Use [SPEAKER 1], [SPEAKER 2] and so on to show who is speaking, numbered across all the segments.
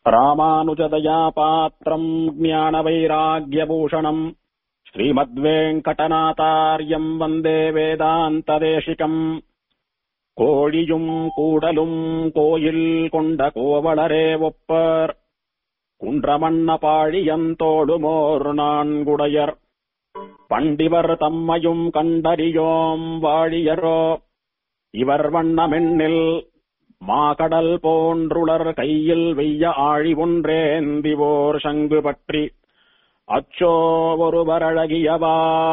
[SPEAKER 1] ராமானுஜதயா பாத்திரம் ஞானவைராகியபூஷணம் ஸ்ரீமத்வேங்கடநாதாரியம் வந்தே வேதாந்ததேசிகம் கோழியும் கூடலும் கோயில் கொண்ட கோவலரே ஒப்பர் குன்றமண்ண பாழியந்தோடுமோர் நான்குடையர் பண்டிவர் தம்மையும் கண்டறியோம் வாழியரோ இவர் வண்ணமெண்ணில் மாகடல் போன்றுளர் கையில் வெய்ய ஆழி ஒன்றேந்திவோர் சங்கு பற்றி அச்சோ ஒருவரழகியவா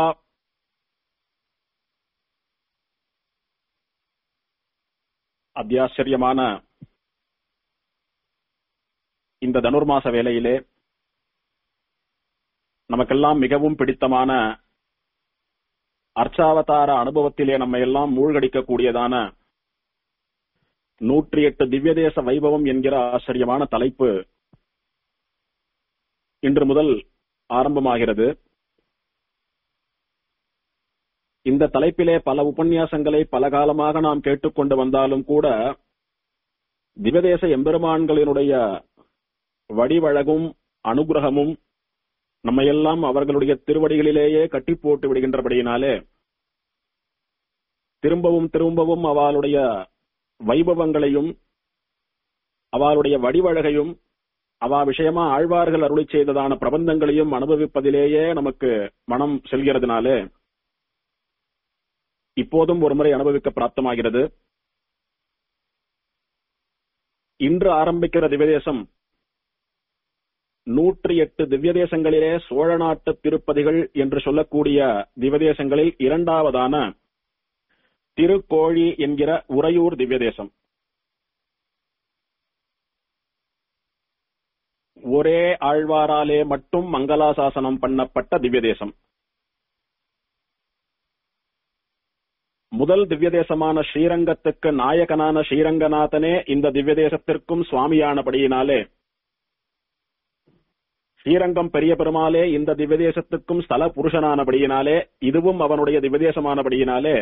[SPEAKER 1] அத்தியாச்சரியமான இந்த தனுர்மாச வேளையிலே நமக்கெல்லாம் மிகவும் பிடித்தமான அர்ச்சாவதார அனுபவத்திலே நம்ம எல்லாம் மூழ்கடிக்கக்கூடியதான நூற்றி எட்டு திவ்யதேச வைபவம் என்கிற ஆச்சரியமான தலைப்பு இன்று முதல் ஆரம்பமாகிறது இந்த தலைப்பிலே பல உபன்யாசங்களை பல காலமாக நாம் கேட்டுக்கொண்டு வந்தாலும் கூட திவதேச எம்பெருமான்களினுடைய வடிவழகும் அனுகிரகமும் நம்மையெல்லாம் அவர்களுடைய திருவடிகளிலேயே கட்டி போட்டு விடுகின்றபடியினாலே திரும்பவும் திரும்பவும் அவளுடைய வைபவங்களையும் அவளுடைய வடிவழகையும் அவா விஷயமா ஆழ்வார்கள் அருளி செய்ததான பிரபந்தங்களையும் அனுபவிப்பதிலேயே நமக்கு மனம் செல்கிறதுனாலே இப்போதும் ஒருமுறை அனுபவிக்க பிராப்தமாகிறது இன்று ஆரம்பிக்கிற திவ்யதேசம் நூற்றி எட்டு திவ்யதேசங்களிலே சோழ நாட்டு திருப்பதிகள் என்று சொல்லக்கூடிய திவ்யதேசங்களில் இரண்டாவதான திருக்கோழி என்கிற உறையூர் திவ்யதேசம் ஒரே ஆழ்வாராலே மட்டும் மங்களாசாசனம் பண்ணப்பட்ட திவ்யதேசம் முதல் திவ்யதேசமான ஸ்ரீரங்கத்துக்கு நாயகனான ஸ்ரீரங்கநாதனே இந்த திவ்யதேசத்திற்கும் சுவாமியானபடியினாலே ஸ்ரீரங்கம் பெரிய பெருமாளே இந்த திவ்யதேசத்துக்கும் ஸ்தல புருஷனானபடியினாலே இதுவும் அவனுடைய திவ்யதேசமானபடியினாலே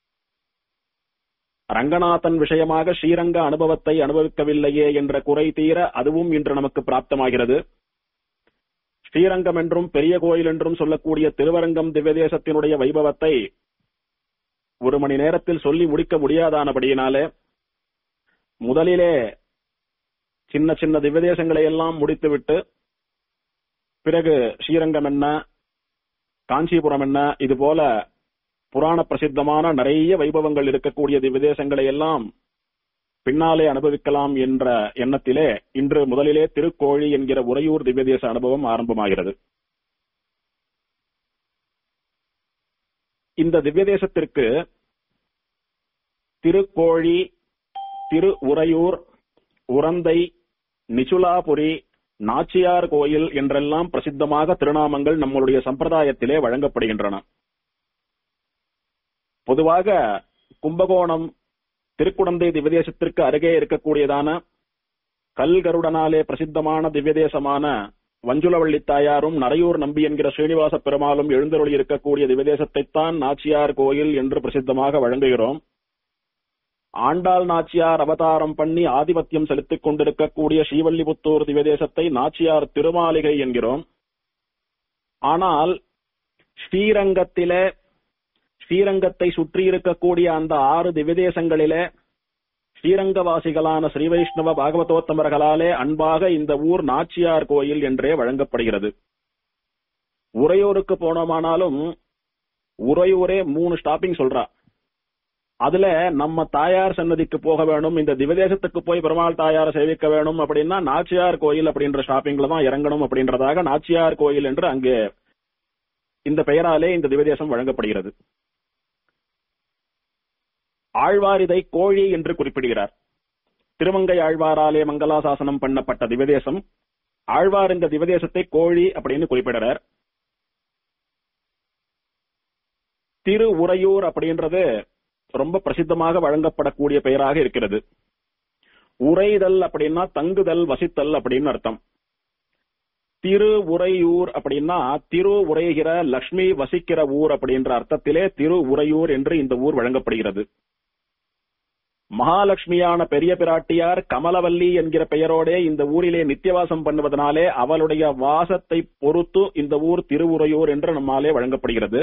[SPEAKER 1] ரங்கநாதன் விஷயமாக ஸ்ரீரங்க அனுபவத்தை அனுபவிக்கவில்லையே என்ற குறை தீர அதுவும் இன்று நமக்கு பிராப்தமாகிறது ஸ்ரீரங்கம் என்றும் பெரிய கோயில் என்றும் சொல்லக்கூடிய திருவரங்கம் திவ்யதேசத்தினுடைய வைபவத்தை ஒரு மணி நேரத்தில் சொல்லி முடிக்க முடியாதானபடியினாலே முதலிலே சின்ன சின்ன திவ்யதேசங்களை எல்லாம் முடித்துவிட்டு பிறகு ஸ்ரீரங்கம் என்ன காஞ்சிபுரம் என்ன இது போல புராண பிரசித்தமான நிறைய வைபவங்கள் இருக்கக்கூடிய திவ்யதேசங்களை எல்லாம் பின்னாலே அனுபவிக்கலாம் என்ற எண்ணத்திலே இன்று முதலிலே திருக்கோழி என்கிற உறையூர் திவ்யதேச அனுபவம் ஆரம்பமாகிறது இந்த திவ்யதேசத்திற்கு திருக்கோழி திரு உறையூர் உரந்தை நிச்சுலாபுரி நாச்சியார் கோயில் என்றெல்லாம் பிரசித்தமாக திருநாமங்கள் நம்மளுடைய சம்பிரதாயத்திலே வழங்கப்படுகின்றன பொதுவாக கும்பகோணம் திருக்குடந்தை திவ்யதேசத்திற்கு அருகே இருக்கக்கூடியதான கல்கருடனாலே பிரசித்தமான திவ்யதேசமான வஞ்சுலவள்ளி தாயாரும் நரையூர் நம்பி என்கிற ஸ்ரீனிவாச பெருமாளும் எழுந்தருளி இருக்கக்கூடிய திவ்யதேசத்தைத்தான் நாச்சியார் கோயில் என்று பிரசித்தமாக வழங்குகிறோம் ஆண்டாள் நாச்சியார் அவதாரம் பண்ணி ஆதிபத்தியம் செலுத்திக் கொண்டிருக்கக்கூடிய ஸ்ரீவல்லிபுத்தூர் திவ்யதேசத்தை நாச்சியார் திருமாளிகை என்கிறோம் ஆனால் ஸ்ரீரங்கத்திலே ஸ்ரீரங்கத்தை சுற்றி இருக்கக்கூடிய அந்த ஆறு திவ்யதேசங்களிலே ஸ்ரீரங்கவாசிகளான ஸ்ரீ வைஷ்ணவ பாகவதோத்தமர்களாலே அன்பாக இந்த ஊர் நாச்சியார் கோயில் என்றே வழங்கப்படுகிறது உறையூருக்கு போனோமானாலும் உறையூரே மூணு ஸ்டாப்பிங் சொல்றா அதுல நம்ம தாயார் சன்னதிக்கு போக வேணும் இந்த திவதேசத்துக்கு போய் பெருமாள் தாயாரை சேவிக்க வேணும் அப்படின்னா நாச்சியார் கோயில் அப்படின்ற ஸ்டாப்பிங்ல தான் இறங்கணும் அப்படின்றதாக நாச்சியார் கோயில் என்று அங்கே இந்த பெயராலே இந்த திவதேசம் வழங்கப்படுகிறது ஆழ்வார் இதை கோழி என்று குறிப்பிடுகிறார் திருமங்கை ஆழ்வாராலே மங்களாசாசனம் பண்ணப்பட்ட திவதேசம் ஆழ்வார் இந்த திவதேசத்தை கோழி அப்படின்னு குறிப்பிடுறார் திரு உறையூர் அப்படின்றது ரொம்ப பிரசித்தமாக வழங்கப்படக்கூடிய பெயராக இருக்கிறது உரைதல் அப்படின்னா தங்குதல் வசித்தல் அப்படின்னு அர்த்தம் திரு உறையூர் அப்படின்னா திரு உரைகிற லக்ஷ்மி வசிக்கிற ஊர் அப்படின்ற அர்த்தத்திலே திரு உறையூர் என்று இந்த ஊர் வழங்கப்படுகிறது மகாலட்சுமியான பெரிய பிராட்டியார் கமலவல்லி என்கிற பெயரோடே இந்த ஊரிலே நித்தியவாசம் பண்ணுவதனாலே அவளுடைய வாசத்தை பொறுத்து இந்த ஊர் திருவுரையூர் என்று நம்மாலே வழங்கப்படுகிறது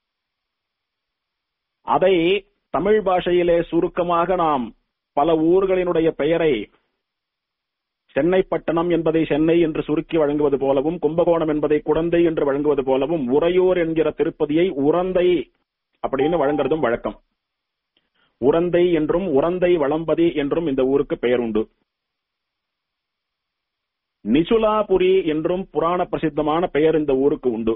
[SPEAKER 1] அதை தமிழ் பாஷையிலே சுருக்கமாக நாம் பல ஊர்களினுடைய பெயரை சென்னை பட்டணம் என்பதை சென்னை என்று சுருக்கி வழங்குவது போலவும் கும்பகோணம் என்பதை குடந்தை என்று வழங்குவது போலவும் உறையூர் என்கிற திருப்பதியை உரந்தை அப்படின்னு வழங்குறதும் வழக்கம் உரந்தை என்றும் உரந்தை வளம்பதி என்றும் இந்த ஊருக்கு பெயர் உண்டு நிசுலாபுரி என்றும் புராண பிரசித்தமான பெயர் இந்த ஊருக்கு உண்டு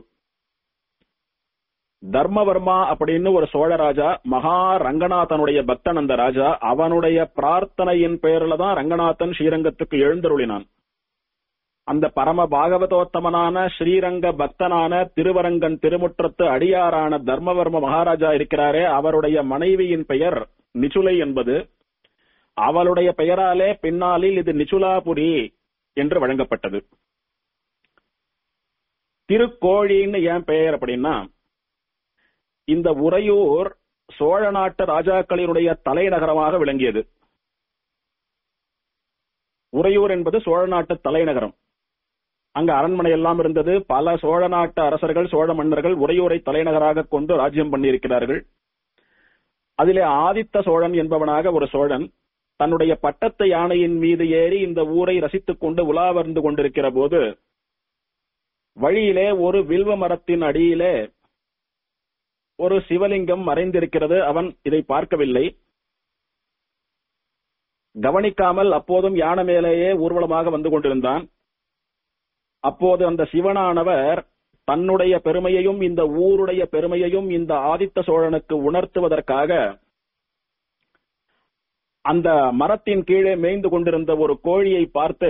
[SPEAKER 1] தர்மவர்மா அப்படின்னு ஒரு சோழராஜா மகா ரங்கநாதனுடைய பக்தன் அந்த ராஜா அவனுடைய பிரார்த்தனையின் பெயர்ல தான் ரங்கநாதன் ஸ்ரீரங்கத்துக்கு எழுந்தருளினான் அந்த பரம பாகவதோத்தமனான ஸ்ரீரங்க பக்தனான திருவரங்கன் திருமுற்றத்து அடியாரான தர்மவர்ம மகாராஜா இருக்கிறாரே அவருடைய மனைவியின் பெயர் நிச்சுலை என்பது அவளுடைய பெயராலே பின்னாளில் இது நிச்சுலாபுரி என்று வழங்கப்பட்டது திருக்கோழின்னு ஏன் பெயர் அப்படின்னா இந்த உறையூர் சோழ நாட்டு ராஜாக்களினுடைய தலைநகரமாக விளங்கியது உறையூர் என்பது சோழ நாட்டு தலைநகரம் அங்க அரண்மனை எல்லாம் இருந்தது பல சோழ நாட்டு அரசர்கள் சோழ மன்னர்கள் உறையூரை தலைநகராக கொண்டு ராஜ்யம் பண்ணியிருக்கிறார்கள் அதிலே ஆதித்த சோழன் என்பவனாக ஒரு சோழன் தன்னுடைய பட்டத்து யானையின் மீது ஏறி இந்த ஊரை ரசித்துக் கொண்டு உலா வந்து கொண்டிருக்கிற போது வழியிலே ஒரு வில்வ மரத்தின் அடியிலே ஒரு சிவலிங்கம் மறைந்திருக்கிறது அவன் இதை பார்க்கவில்லை கவனிக்காமல் அப்போதும் யானை மேலேயே ஊர்வலமாக வந்து கொண்டிருந்தான் அப்போது அந்த சிவனானவர் தன்னுடைய பெருமையையும் இந்த ஊருடைய பெருமையையும் இந்த ஆதித்த சோழனுக்கு உணர்த்துவதற்காக அந்த மரத்தின் கீழே மேய்ந்து கொண்டிருந்த ஒரு கோழியை பார்த்து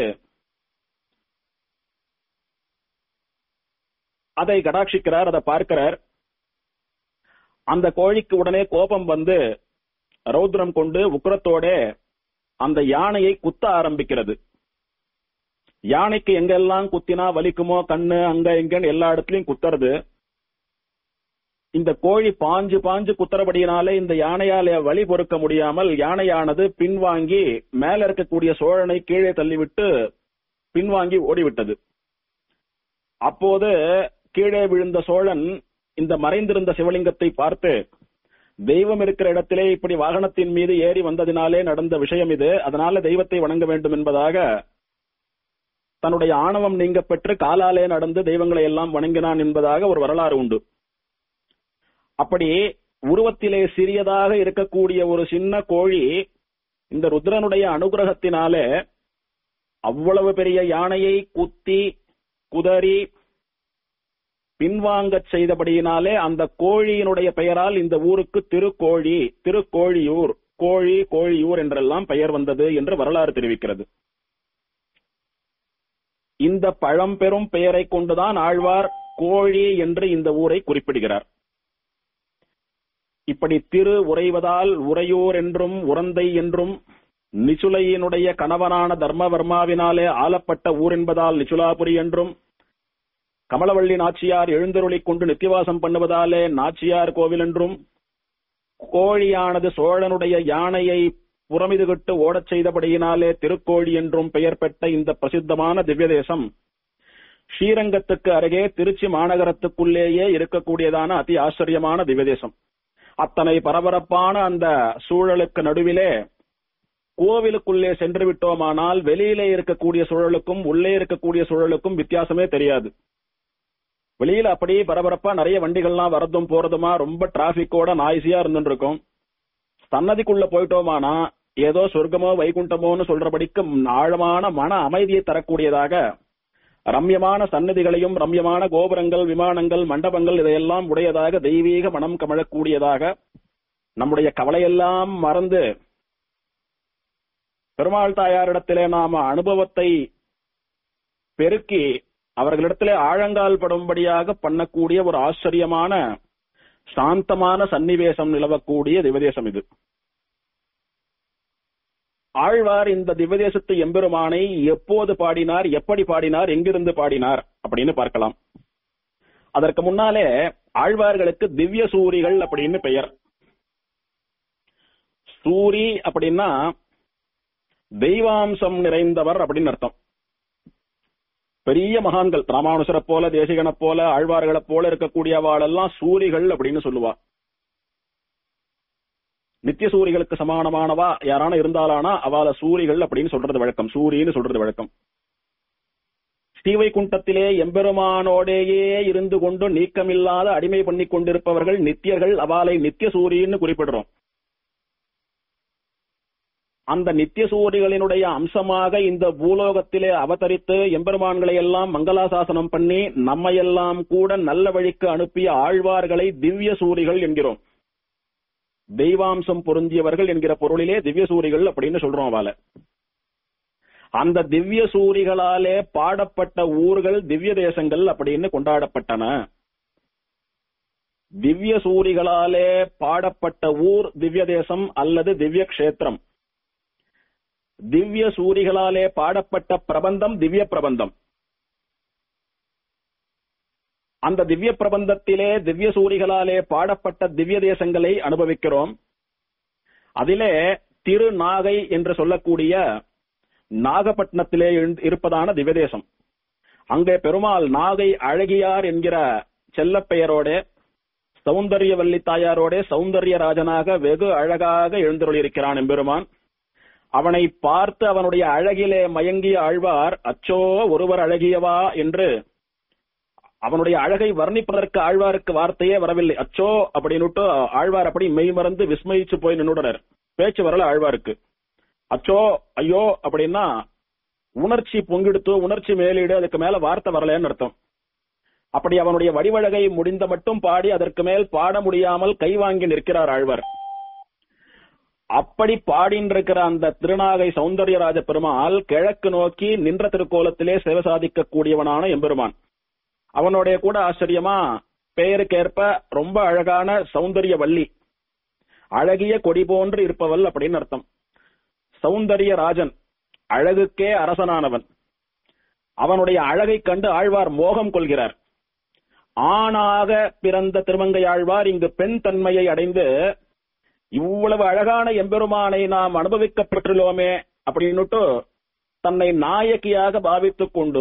[SPEAKER 1] அதை கடாட்சிக்கிறார் அதை பார்க்கிறார் அந்த கோழிக்கு உடனே கோபம் வந்து ரௌத்ரம் கொண்டு உக்கிரத்தோட அந்த யானையை குத்த ஆரம்பிக்கிறது யானைக்கு எங்கெல்லாம் குத்தினா வலிக்குமோ கண்ணு அங்க இங்கன்னு எல்லா இடத்துலயும் குத்துறது இந்த கோழி பாஞ்சு பாஞ்சு குத்துறபடியினாலே இந்த யானையால வழி பொறுக்க முடியாமல் யானையானது பின்வாங்கி மேல இருக்கக்கூடிய சோழனை கீழே தள்ளிவிட்டு பின்வாங்கி ஓடிவிட்டது அப்போது கீழே விழுந்த சோழன் இந்த மறைந்திருந்த சிவலிங்கத்தை பார்த்து தெய்வம் இருக்கிற இடத்திலே இப்படி வாகனத்தின் மீது ஏறி வந்ததினாலே நடந்த விஷயம் இது அதனால தெய்வத்தை வணங்க வேண்டும் என்பதாக தன்னுடைய ஆணவம் நீங்க பெற்று காலாலே நடந்து தெய்வங்களை எல்லாம் வணங்கினான் என்பதாக ஒரு வரலாறு உண்டு அப்படி உருவத்திலே சிறியதாக இருக்கக்கூடிய ஒரு சின்ன கோழி இந்த ருத்ரனுடைய அனுகிரகத்தினாலே அவ்வளவு பெரிய யானையை குத்தி குதறி பின்வாங்கச் செய்தபடியினாலே அந்த கோழியினுடைய பெயரால் இந்த ஊருக்கு திருக்கோழி திருக்கோழியூர் கோழி கோழியூர் என்றெல்லாம் பெயர் வந்தது என்று வரலாறு தெரிவிக்கிறது இந்த பழம்பெரும் பெயரை கொண்டுதான் ஆழ்வார் கோழி என்று இந்த ஊரை குறிப்பிடுகிறார் இப்படி திரு உறைவதால் உறையூர் என்றும் உரந்தை என்றும் நிச்சுலையினுடைய கணவனான தர்மவர்மாவினாலே ஆளப்பட்ட ஊர் என்பதால் நிச்சுலாபுரி என்றும் கமலவள்ளி நாச்சியார் எழுந்தருளிக் கொண்டு நித்தியவாசம் பண்ணுவதாலே நாச்சியார் கோவில் என்றும் கோழியானது சோழனுடைய யானையை புறமிதுகிட்டு ஓடச் செய்தபடியினாலே திருக்கோழி என்றும் பெயர் பெற்ற இந்த பிரசித்தமான திவ்ய தேசம் ஸ்ரீரங்கத்துக்கு அருகே திருச்சி மாநகரத்துக்குள்ளேயே இருக்கக்கூடியதான அதி ஆச்சரியமான திவ்ய தேசம் அத்தனை பரபரப்பான அந்த சூழலுக்கு நடுவிலே கோவிலுக்குள்ளே சென்று விட்டோமானால் வெளியிலே இருக்கக்கூடிய சூழலுக்கும் உள்ளே இருக்கக்கூடிய சூழலுக்கும் வித்தியாசமே தெரியாது வெளியில அப்படியே பரபரப்பா நிறைய வண்டிகள்லாம் வரதும் போறதுமா ரொம்ப டிராபிக்கோட நாய்ஸியா இருந்துட்டு இருக்கும் சன்னதிக்குள்ள போயிட்டோமானா ஏதோ சொர்க்கமோ வைகுண்டமோன்னு சொல்றபடிக்கு ஆழமான மன அமைதியை தரக்கூடியதாக ரம்யமான சன்னதிகளையும் ரம்யமான கோபுரங்கள் விமானங்கள் மண்டபங்கள் இதையெல்லாம் உடையதாக தெய்வீக மனம் கமழக்கூடியதாக நம்முடைய கவலையெல்லாம் மறந்து பெருமாள் தாயாரிடத்திலே நாம அனுபவத்தை பெருக்கி அவர்களிடத்திலே ஆழங்கால் படும்படியாக பண்ணக்கூடிய ஒரு ஆச்சரியமான சாந்தமான சன்னிவேசம் நிலவக்கூடிய திவதேசம் இது ஆழ்வார் இந்த திவதேசத்து எம்பெருமானை எப்போது பாடினார் எப்படி பாடினார் எங்கிருந்து பாடினார் அப்படின்னு பார்க்கலாம் அதற்கு முன்னாலே ஆழ்வார்களுக்கு திவ்ய சூரிகள் அப்படின்னு பெயர் சூரி அப்படின்னா தெய்வாம்சம் நிறைந்தவர் அப்படின்னு அர்த்தம் பெரிய மகான்கள் ராமானுசரை போல தேசிகனை போல ஆழ்வார்களை போல இருக்கக்கூடியவாளெல்லாம் சூரிகள் அப்படின்னு சொல்லுவா நித்திய சூரிகளுக்கு சமானமானவா யாரான இருந்தாலானா அவள சூரிகள் அப்படின்னு சொல்றது வழக்கம் சூரின்னு சொல்றது வழக்கம் ஸ்ரீவைகுண்டத்திலே எம்பெருமானோடேயே இருந்து கொண்டு நீக்கமில்லாத அடிமை பண்ணி கொண்டிருப்பவர்கள் நித்தியர்கள் அவாலை நித்திய சூரின்னு குறிப்பிடுறோம் அந்த நித்திய சூரிகளினுடைய அம்சமாக இந்த பூலோகத்திலே அவதரித்து எம்பெருமான்களை எல்லாம் மங்களாசாசனம் பண்ணி நம்மையெல்லாம் கூட நல்ல வழிக்கு அனுப்பிய ஆழ்வார்களை திவ்ய சூரிகள் என்கிறோம் தெய்வாம்சம் பொருந்தியவர்கள் என்கிற பொருளிலே திவ்ய சூரிகள் அப்படின்னு சொல்றோம் அவளை அந்த திவ்ய சூரிகளாலே பாடப்பட்ட ஊர்கள் திவ்ய தேசங்கள் அப்படின்னு கொண்டாடப்பட்டன திவ்ய சூரிகளாலே பாடப்பட்ட ஊர் திவ்ய தேசம் அல்லது திவ்ய கஷேத்திரம் திவ்ய சூரிகளாலே பாடப்பட்ட பிரபந்தம் திவ்ய பிரபந்தம் அந்த திவ்ய பிரபந்தத்திலே திவ்ய சூரிகளாலே பாடப்பட்ட திவ்ய தேசங்களை அனுபவிக்கிறோம் அதிலே திருநாகை என்று சொல்லக்கூடிய நாகப்பட்டினத்திலே இருந்- இருப்பதான திவ்யதேசம் அங்கே பெருமாள் நாகை அழகியார் என்கிற செல்லப் பெயரோட சௌந்தரியவல்லி தாயாரோட சௌந்தரிய ராஜனாக வெகு அழகாக எழுந்தருளியிருக்கிறான் எம்பெருமான் அவனை பார்த்து அவனுடைய அழகிலே மயங்கிய ஆழ்வார் அச்சோ ஒருவர் அழகியவா என்று அவனுடைய அழகை வர்ணிப்பதற்கு ஆழ்வாருக்கு வார்த்தையே வரவில்லை அச்சோ அப்படின்னுட்டு ஆழ்வார் அப்படி மெய் மறந்து விஸ்மயிச்சு போய் நின்னுடனர் பேச்சு வரல ஆழ்வாருக்கு அச்சோ ஐயோ அப்படின்னா உணர்ச்சி பொங்கிடுத்து உணர்ச்சி மேலீடு அதுக்கு மேல வார்த்தை வரலன்னு அர்த்தம் அப்படி அவனுடைய வடிவழகை முடிந்த மட்டும் பாடி அதற்கு மேல் பாட முடியாமல் கை வாங்கி நிற்கிறார் ஆழ்வார் அப்படி பாடின்றிருக்கிற அந்த திருநாகை சௌந்தரியராஜ பெருமாள் கிழக்கு நோக்கி நின்ற திருக்கோலத்திலே சேவை சாதிக்க கூடியவனான எம்பெருமான் அவனுடைய கூட ஆச்சரியமா பெயருக்கேற்ப ரொம்ப அழகான சௌந்தரிய வள்ளி அழகிய கொடி போன்று இருப்பவள் அப்படின்னு அர்த்தம் சௌந்தரிய ராஜன் அழகுக்கே அரசனானவன் அவனுடைய அழகைக் கண்டு ஆழ்வார் மோகம் கொள்கிறார் ஆணாக பிறந்த திருமங்கை ஆழ்வார் இங்கு பெண் தன்மையை அடைந்து இவ்வளவு அழகான எம்பெருமானை நாம் அனுபவிக்கப் பெற்றுள்ளோமே அப்படின்னுட்டு தன்னை நாயகியாக பாவித்துக் கொண்டு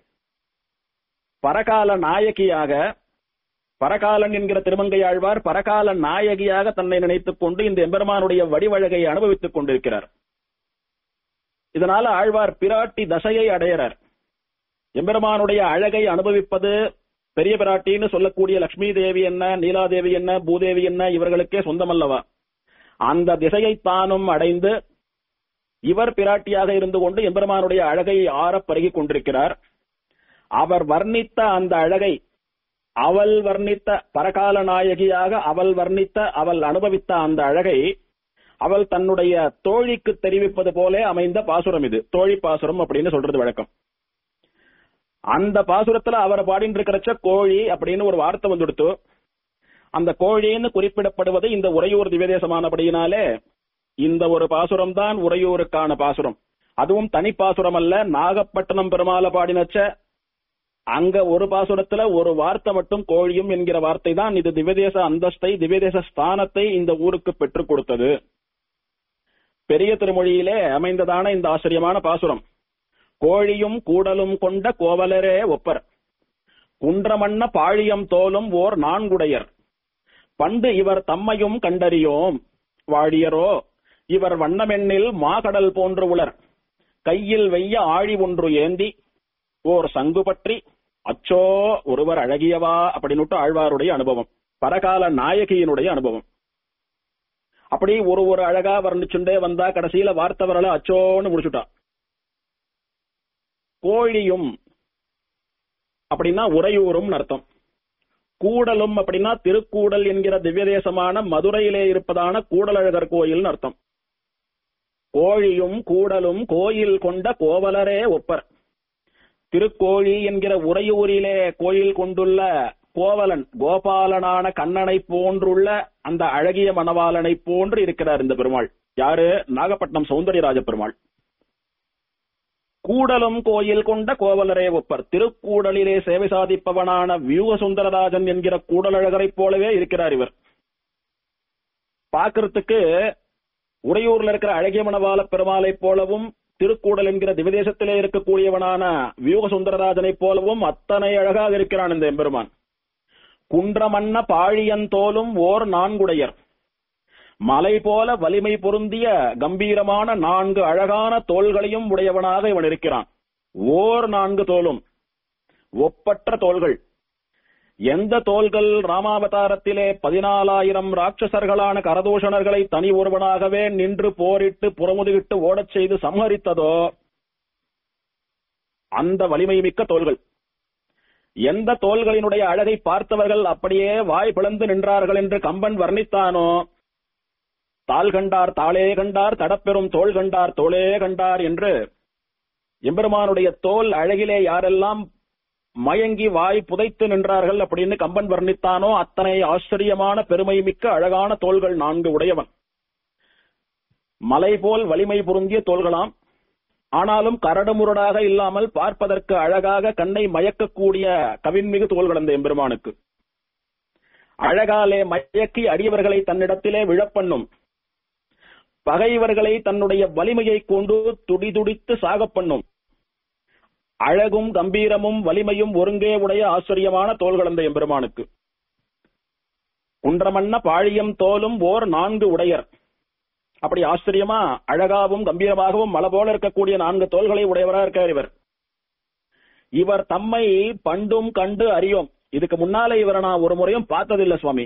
[SPEAKER 1] பரகால நாயகியாக பரகாலன் என்கிற திருமங்கையாழ்வார் பரகால நாயகியாக தன்னை நினைத்துக் கொண்டு இந்த எம்பெருமானுடைய வடிவழகை அனுபவித்துக் கொண்டிருக்கிறார் இதனால ஆழ்வார் பிராட்டி தசையை அடையறார் எம்பெருமானுடைய அழகை அனுபவிப்பது பெரிய பிராட்டின்னு சொல்லக்கூடிய லட்சுமி தேவி என்ன நீலாதேவி என்ன பூதேவி என்ன இவர்களுக்கே சொந்தமல்லவா அந்த திசையை தானும் அடைந்து இவர் பிராட்டியாக இருந்து கொண்டு எம்பெருமானுடைய அழகை ஆறப் பருகிக் கொண்டிருக்கிறார் அவர் வர்ணித்த அந்த அழகை அவள் வர்ணித்த பரகால நாயகியாக அவள் வர்ணித்த அவள் அனுபவித்த அந்த அழகை அவள் தன்னுடைய தோழிக்கு தெரிவிப்பது போல அமைந்த பாசுரம் இது தோழி பாசுரம் அப்படின்னு சொல்றது வழக்கம் அந்த பாசுரத்துல அவர் பாடிட்டு இருக்கிறச்ச கோழி அப்படின்னு ஒரு வார்த்தை வந்துடுத்து அந்த கோழின்னு குறிப்பிடப்படுவது இந்த உறையூர் திவ்யதேசமானபடியினாலே இந்த ஒரு பாசுரம் தான் உறையூருக்கான பாசுரம் அதுவும் தனி பாசுரம் அல்ல நாகப்பட்டினம் பெருமாள பாடினச்ச அங்க ஒரு பாசுரத்துல ஒரு வார்த்தை மட்டும் கோழியும் என்கிற வார்த்தை தான் இது திவ்யதேச அந்தஸ்தை திவ்யதேச ஸ்தானத்தை இந்த ஊருக்கு பெற்றுக் கொடுத்தது பெரிய திருமொழியிலே அமைந்ததான இந்த ஆச்சரியமான பாசுரம் கோழியும் கூடலும் கொண்ட கோவலரே ஒப்பர் குன்றமன்ன பாழியம் தோலும் ஓர் நான்குடையர் பண்டு இவர் தம்மையும் கண்டறியோம் வாழியரோ இவர் வண்ணமெண்ணில் மாகடல் போன்று உளர் கையில் வெய்ய ஆழி ஒன்று ஏந்தி ஓர் சங்கு பற்றி அச்சோ ஒருவர் அழகியவா அப்படின்னுட்டு ஆழ்வாருடைய அனுபவம் பரகால நாயகியினுடைய அனுபவம் அப்படி ஒரு ஒரு அழகா வர்ணிச்சுண்டே வந்தா கடைசியில வார்த்தை வரல அச்சோன்னு முடிச்சுட்டா கோழியும் அப்படின்னா உறையூரும் அர்த்தம் கூடலும் அப்படின்னா திருக்கூடல் என்கிற திவ்யதேசமான மதுரையிலே இருப்பதான கூடலழகர் கோயில்னு அர்த்தம் கோழியும் கூடலும் கோயில் கொண்ட கோவலரே ஒப்பர் திருக்கோழி என்கிற உறையூரிலே கோயில் கொண்டுள்ள கோவலன் கோபாலனான கண்ணனை போன்றுள்ள அந்த அழகிய மணவாளனை போன்று இருக்கிறார் இந்த பெருமாள் யாரு நாகப்பட்டினம் சௌந்தரியராஜ பெருமாள் கூடலும் கோயில் கொண்ட கோவலரே ஒப்பர் திருக்கூடலிலே சேவை சாதிப்பவனான வியூக சுந்தரராஜன் என்கிற கூடலழகரைப் போலவே இருக்கிறார் இவர் பார்க்கறதுக்கு உறையூர்ல இருக்கிற அழகிய மணவாள பெருமாளைப் போலவும் திருக்கூடல் என்கிற திவதேசத்திலே இருக்கக்கூடியவனான வியூக சுந்தரராஜனைப் போலவும் அத்தனை அழகாக இருக்கிறான் இந்த எம்பெருமான் குன்றமன்ன பாழியன் தோலும் ஓர் நான்குடையர் மலை போல வலிமை பொருந்திய கம்பீரமான நான்கு அழகான தோள்களையும் உடையவனாக இவன் இருக்கிறான் ஓர் நான்கு தோலும் ஒப்பற்ற தோள்கள் எந்த தோள்கள் ராமாவதாரத்திலே பதினாலாயிரம் ராட்சசர்களான கரதூஷணர்களை தனி ஒருவனாகவே நின்று போரிட்டு புறமுதுகிட்டு ஓடச் செய்து சம்ஹரித்ததோ அந்த வலிமை மிக்க தோள்கள் எந்த தோள்களினுடைய அழகை பார்த்தவர்கள் அப்படியே வாய் பிளந்து நின்றார்கள் என்று கம்பன் வர்ணித்தானோ தாள் கண்டார் தாளே கண்டார் தடப்பெறும் தோள் கண்டார் தோளே கண்டார் என்று எம்பெருமானுடைய தோல் அழகிலே யாரெல்லாம் மயங்கி வாய் புதைத்து நின்றார்கள் அப்படின்னு கம்பன் வர்ணித்தானோ அத்தனை ஆச்சரியமான பெருமை மிக்க அழகான தோள்கள் நான்கு உடையவன் மலை போல் வலிமை பொருந்திய தோள்களாம் ஆனாலும் கரடுமுரடாக இல்லாமல் பார்ப்பதற்கு அழகாக கண்ணை மயக்கக்கூடிய கவின்மிகு தோள்கள் அந்த எம்பெருமானுக்கு அழகாலே மயக்கி அடியவர்களை தன்னிடத்திலே விழப்பண்ணும் பகைவர்களை தன்னுடைய வலிமையை கொண்டு துடிதுடித்து சாகப் பண்ணும் அழகும் கம்பீரமும் வலிமையும் ஒருங்கே உடைய ஆச்சரியமான தோள்கள் அந்த எம்பெருமானுக்கு குன்றமன்ன பாழியம் தோலும் ஓர் நான்கு உடையர் அப்படி ஆச்சரியமா அழகாவும் கம்பீரமாகவும் மலை போல இருக்கக்கூடிய நான்கு தோள்களை உடையவரா இருக்கார் இவர் இவர் தம்மை பண்டும் கண்டு அறியோம் இதுக்கு முன்னாலே இவரை நான் ஒரு முறையும் பார்த்ததில்லை சுவாமி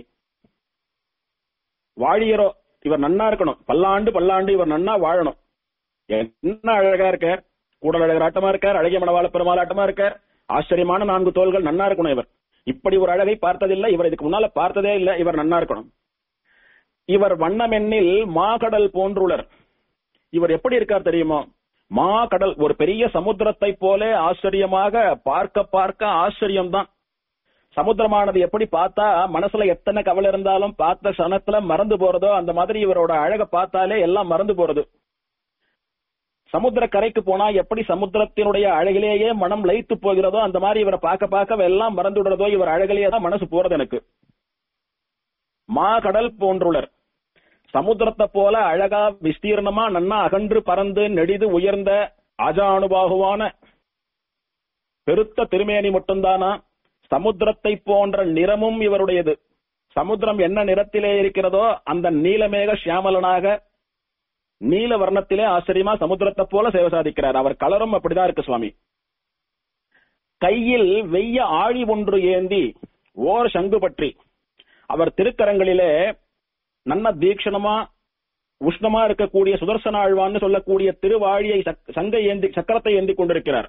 [SPEAKER 1] வாழியரோ இவர் நன்னா இருக்கணும் பல்லாண்டு பல்லாண்டு இவர் நன்னா வாழணும் என்ன அழகா இருக்கார் கூடல் அழகர் ஆட்டமா இருக்கார் அழகிய மணவாள பெருமாள் ஆட்டமா இருக்கார் ஆச்சரியமான நான்கு தோள்கள் நன்னா இருக்கணும் இவர் இப்படி ஒரு அழகை பார்த்ததில்லை இவர் இதுக்கு முன்னால பார்த்ததே இல்லை இவர் நன்னா இருக்கணும் இவர் வண்ணமெண்ணில் மாகடல் போன்றுளர் இவர் எப்படி இருக்கார் தெரியுமோ மாகடல் ஒரு பெரிய சமுத்திரத்தை போல ஆச்சரியமாக பார்க்க பார்க்க ஆச்சரியம்தான் சமுத்திரமானது எப்படி பார்த்தா மனசுல எத்தனை கவலை இருந்தாலும் பார்த்த சனத்துல மறந்து போறதோ அந்த மாதிரி இவரோட அழக பார்த்தாலே எல்லாம் மறந்து போறது சமுத்திர கரைக்கு போனா எப்படி சமுத்திரத்தினுடைய அழகிலேயே மனம் லயித்து போகிறதோ அந்த மாதிரி இவரை பார்க்க பார்க்க எல்லாம் மறந்து விடுறதோ இவர் அழகிலேயே தான் மனசு போறது எனக்கு மாகடல் போன்றுளர் சமுத்திரத்தை போல அழகா விஸ்தீர்ணமா நன்னா அகன்று பறந்து நெடிது உயர்ந்த அஜானுபாகுவான பெருத்த திருமேனி மட்டும்தானா சமுத்திரத்தை போன்ற நிறமும் இவருடையது சமுத்திரம் என்ன நிறத்திலே இருக்கிறதோ அந்த நீலமேக சியாமலனாக நீல வர்ணத்திலே ஆச்சரியமா சமுத்திரத்தை போல சேவை சாதிக்கிறார் அவர் கலரும் அப்படிதான் இருக்கு சுவாமி கையில் வெய்ய ஆழி ஒன்று ஏந்தி ஓர் சங்கு பற்றி அவர் திருக்கரங்களிலே நல்ல தீக்ஷணமா உஷ்ணமா இருக்கக்கூடிய சுதர்சன ஆழ்வான்னு சொல்லக்கூடிய திருவாழியை சக்- சங்கை ஏந்தி சக்கரத்தை ஏந்தி கொண்டிருக்கிறார்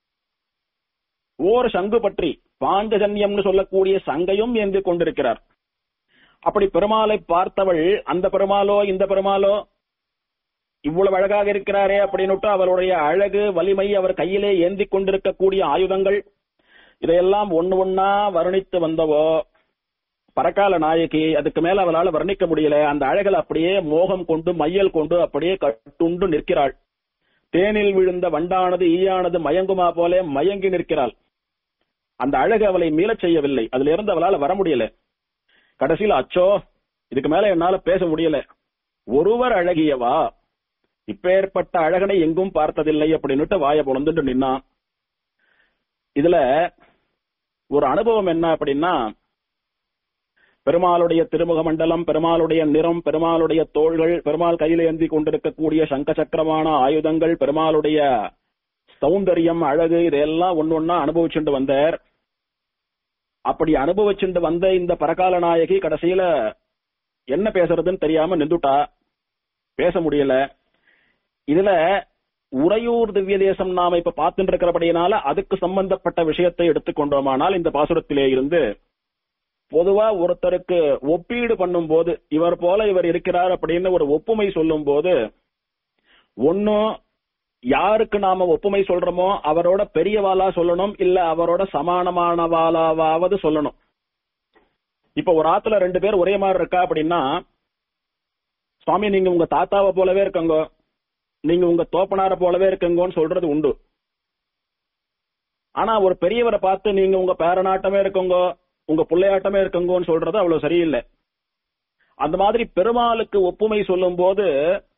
[SPEAKER 1] ஓர் சங்கு பற்றி பாஞ்சஜன்யம்னு சொல்லக்கூடிய சங்கையும் ஏந்தி கொண்டிருக்கிறார் அப்படி பெருமாளை பார்த்தவள் அந்த பெருமாளோ இந்த பெருமாளோ இவ்வளவு அழகாக இருக்கிறாரே அப்படின்னுட்டு அவருடைய அழகு வலிமை அவர் கையிலே ஏந்தி கொண்டிருக்கக்கூடிய ஆயுதங்கள் இதையெல்லாம் ஒண்ணு ஒண்ணா வர்ணித்து வந்தவோ பரக்கால நாயகி அதுக்கு மேல அவளால வர்ணிக்க முடியல அந்த அழகில் அப்படியே மோகம் கொண்டு மையல் கொண்டு அப்படியே கட்டுண்டு நிற்கிறாள் தேனில் விழுந்த வண்டானது ஈயானது மயங்குமா போல மயங்கி நிற்கிறாள் அந்த அழகு அவளை மீளச் செய்யவில்லை அதுல இருந்து அவளால வர முடியல கடைசியில் அச்சோ இதுக்கு மேல என்னால பேச முடியல ஒருவர் அழகியவா இப்பேற்பட்ட அழகனை எங்கும் பார்த்ததில்லை அப்படின்னுட்டு வாய பொழந்துட்டு நின்னான் இதுல ஒரு அனுபவம் என்ன அப்படின்னா பெருமாளுடைய திருமுக மண்டலம் பெருமாளுடைய நிறம் பெருமாளுடைய தோள்கள் பெருமாள் கையில ஏந்தி கொண்டிருக்கக்கூடிய சங்க சக்கரமான ஆயுதங்கள் பெருமாளுடைய சௌந்தரியம் அழகு இதெல்லாம் ஒன்னு ஒன்னா அனுபவிச்சுட்டு வந்தார் அப்படி அனுபவிச்சுட்டு வந்த இந்த பரகால நாயகி கடைசியில என்ன பேசுறதுன்னு தெரியாம நின்றுட்டா பேச முடியல இதுல உறையூர் திவ்ய தேசம் நாம இப்ப பார்த்துட்டு இருக்கிறபடியினால அதுக்கு சம்பந்தப்பட்ட விஷயத்தை எடுத்துக்கொண்டோமானால் இந்த பாசுரத்திலே இருந்து பொதுவா ஒருத்தருக்கு ஒப்பீடு பண்ணும்போது இவர் போல இவர் இருக்கிறார் அப்படின்னு ஒரு ஒப்புமை சொல்லும் போது ஒன்னும் யாருக்கு நாம ஒப்புமை சொல்றோமோ அவரோட பெரியவாளா சொல்லணும் இல்ல அவரோட சமானமானவாளாவது சொல்லணும் இப்ப ஒரு ஆத்துல ரெண்டு பேர் ஒரே மாதிரி இருக்கா அப்படின்னா சுவாமி நீங்க உங்க தாத்தாவை போலவே இருக்கங்க நீங்க உங்க தோப்பனார போலவே இருக்கங்கன்னு சொல்றது உண்டு ஆனா ஒரு பெரியவரை பார்த்து நீங்க உங்க பேரனாட்டமே இருக்கங்க உங்க பிள்ளையாட்டமே இருக்கங்கன்னு சொல்றது அவ்வளவு சரியில்லை அந்த மாதிரி பெருமாளுக்கு ஒப்புமை சொல்லும் போது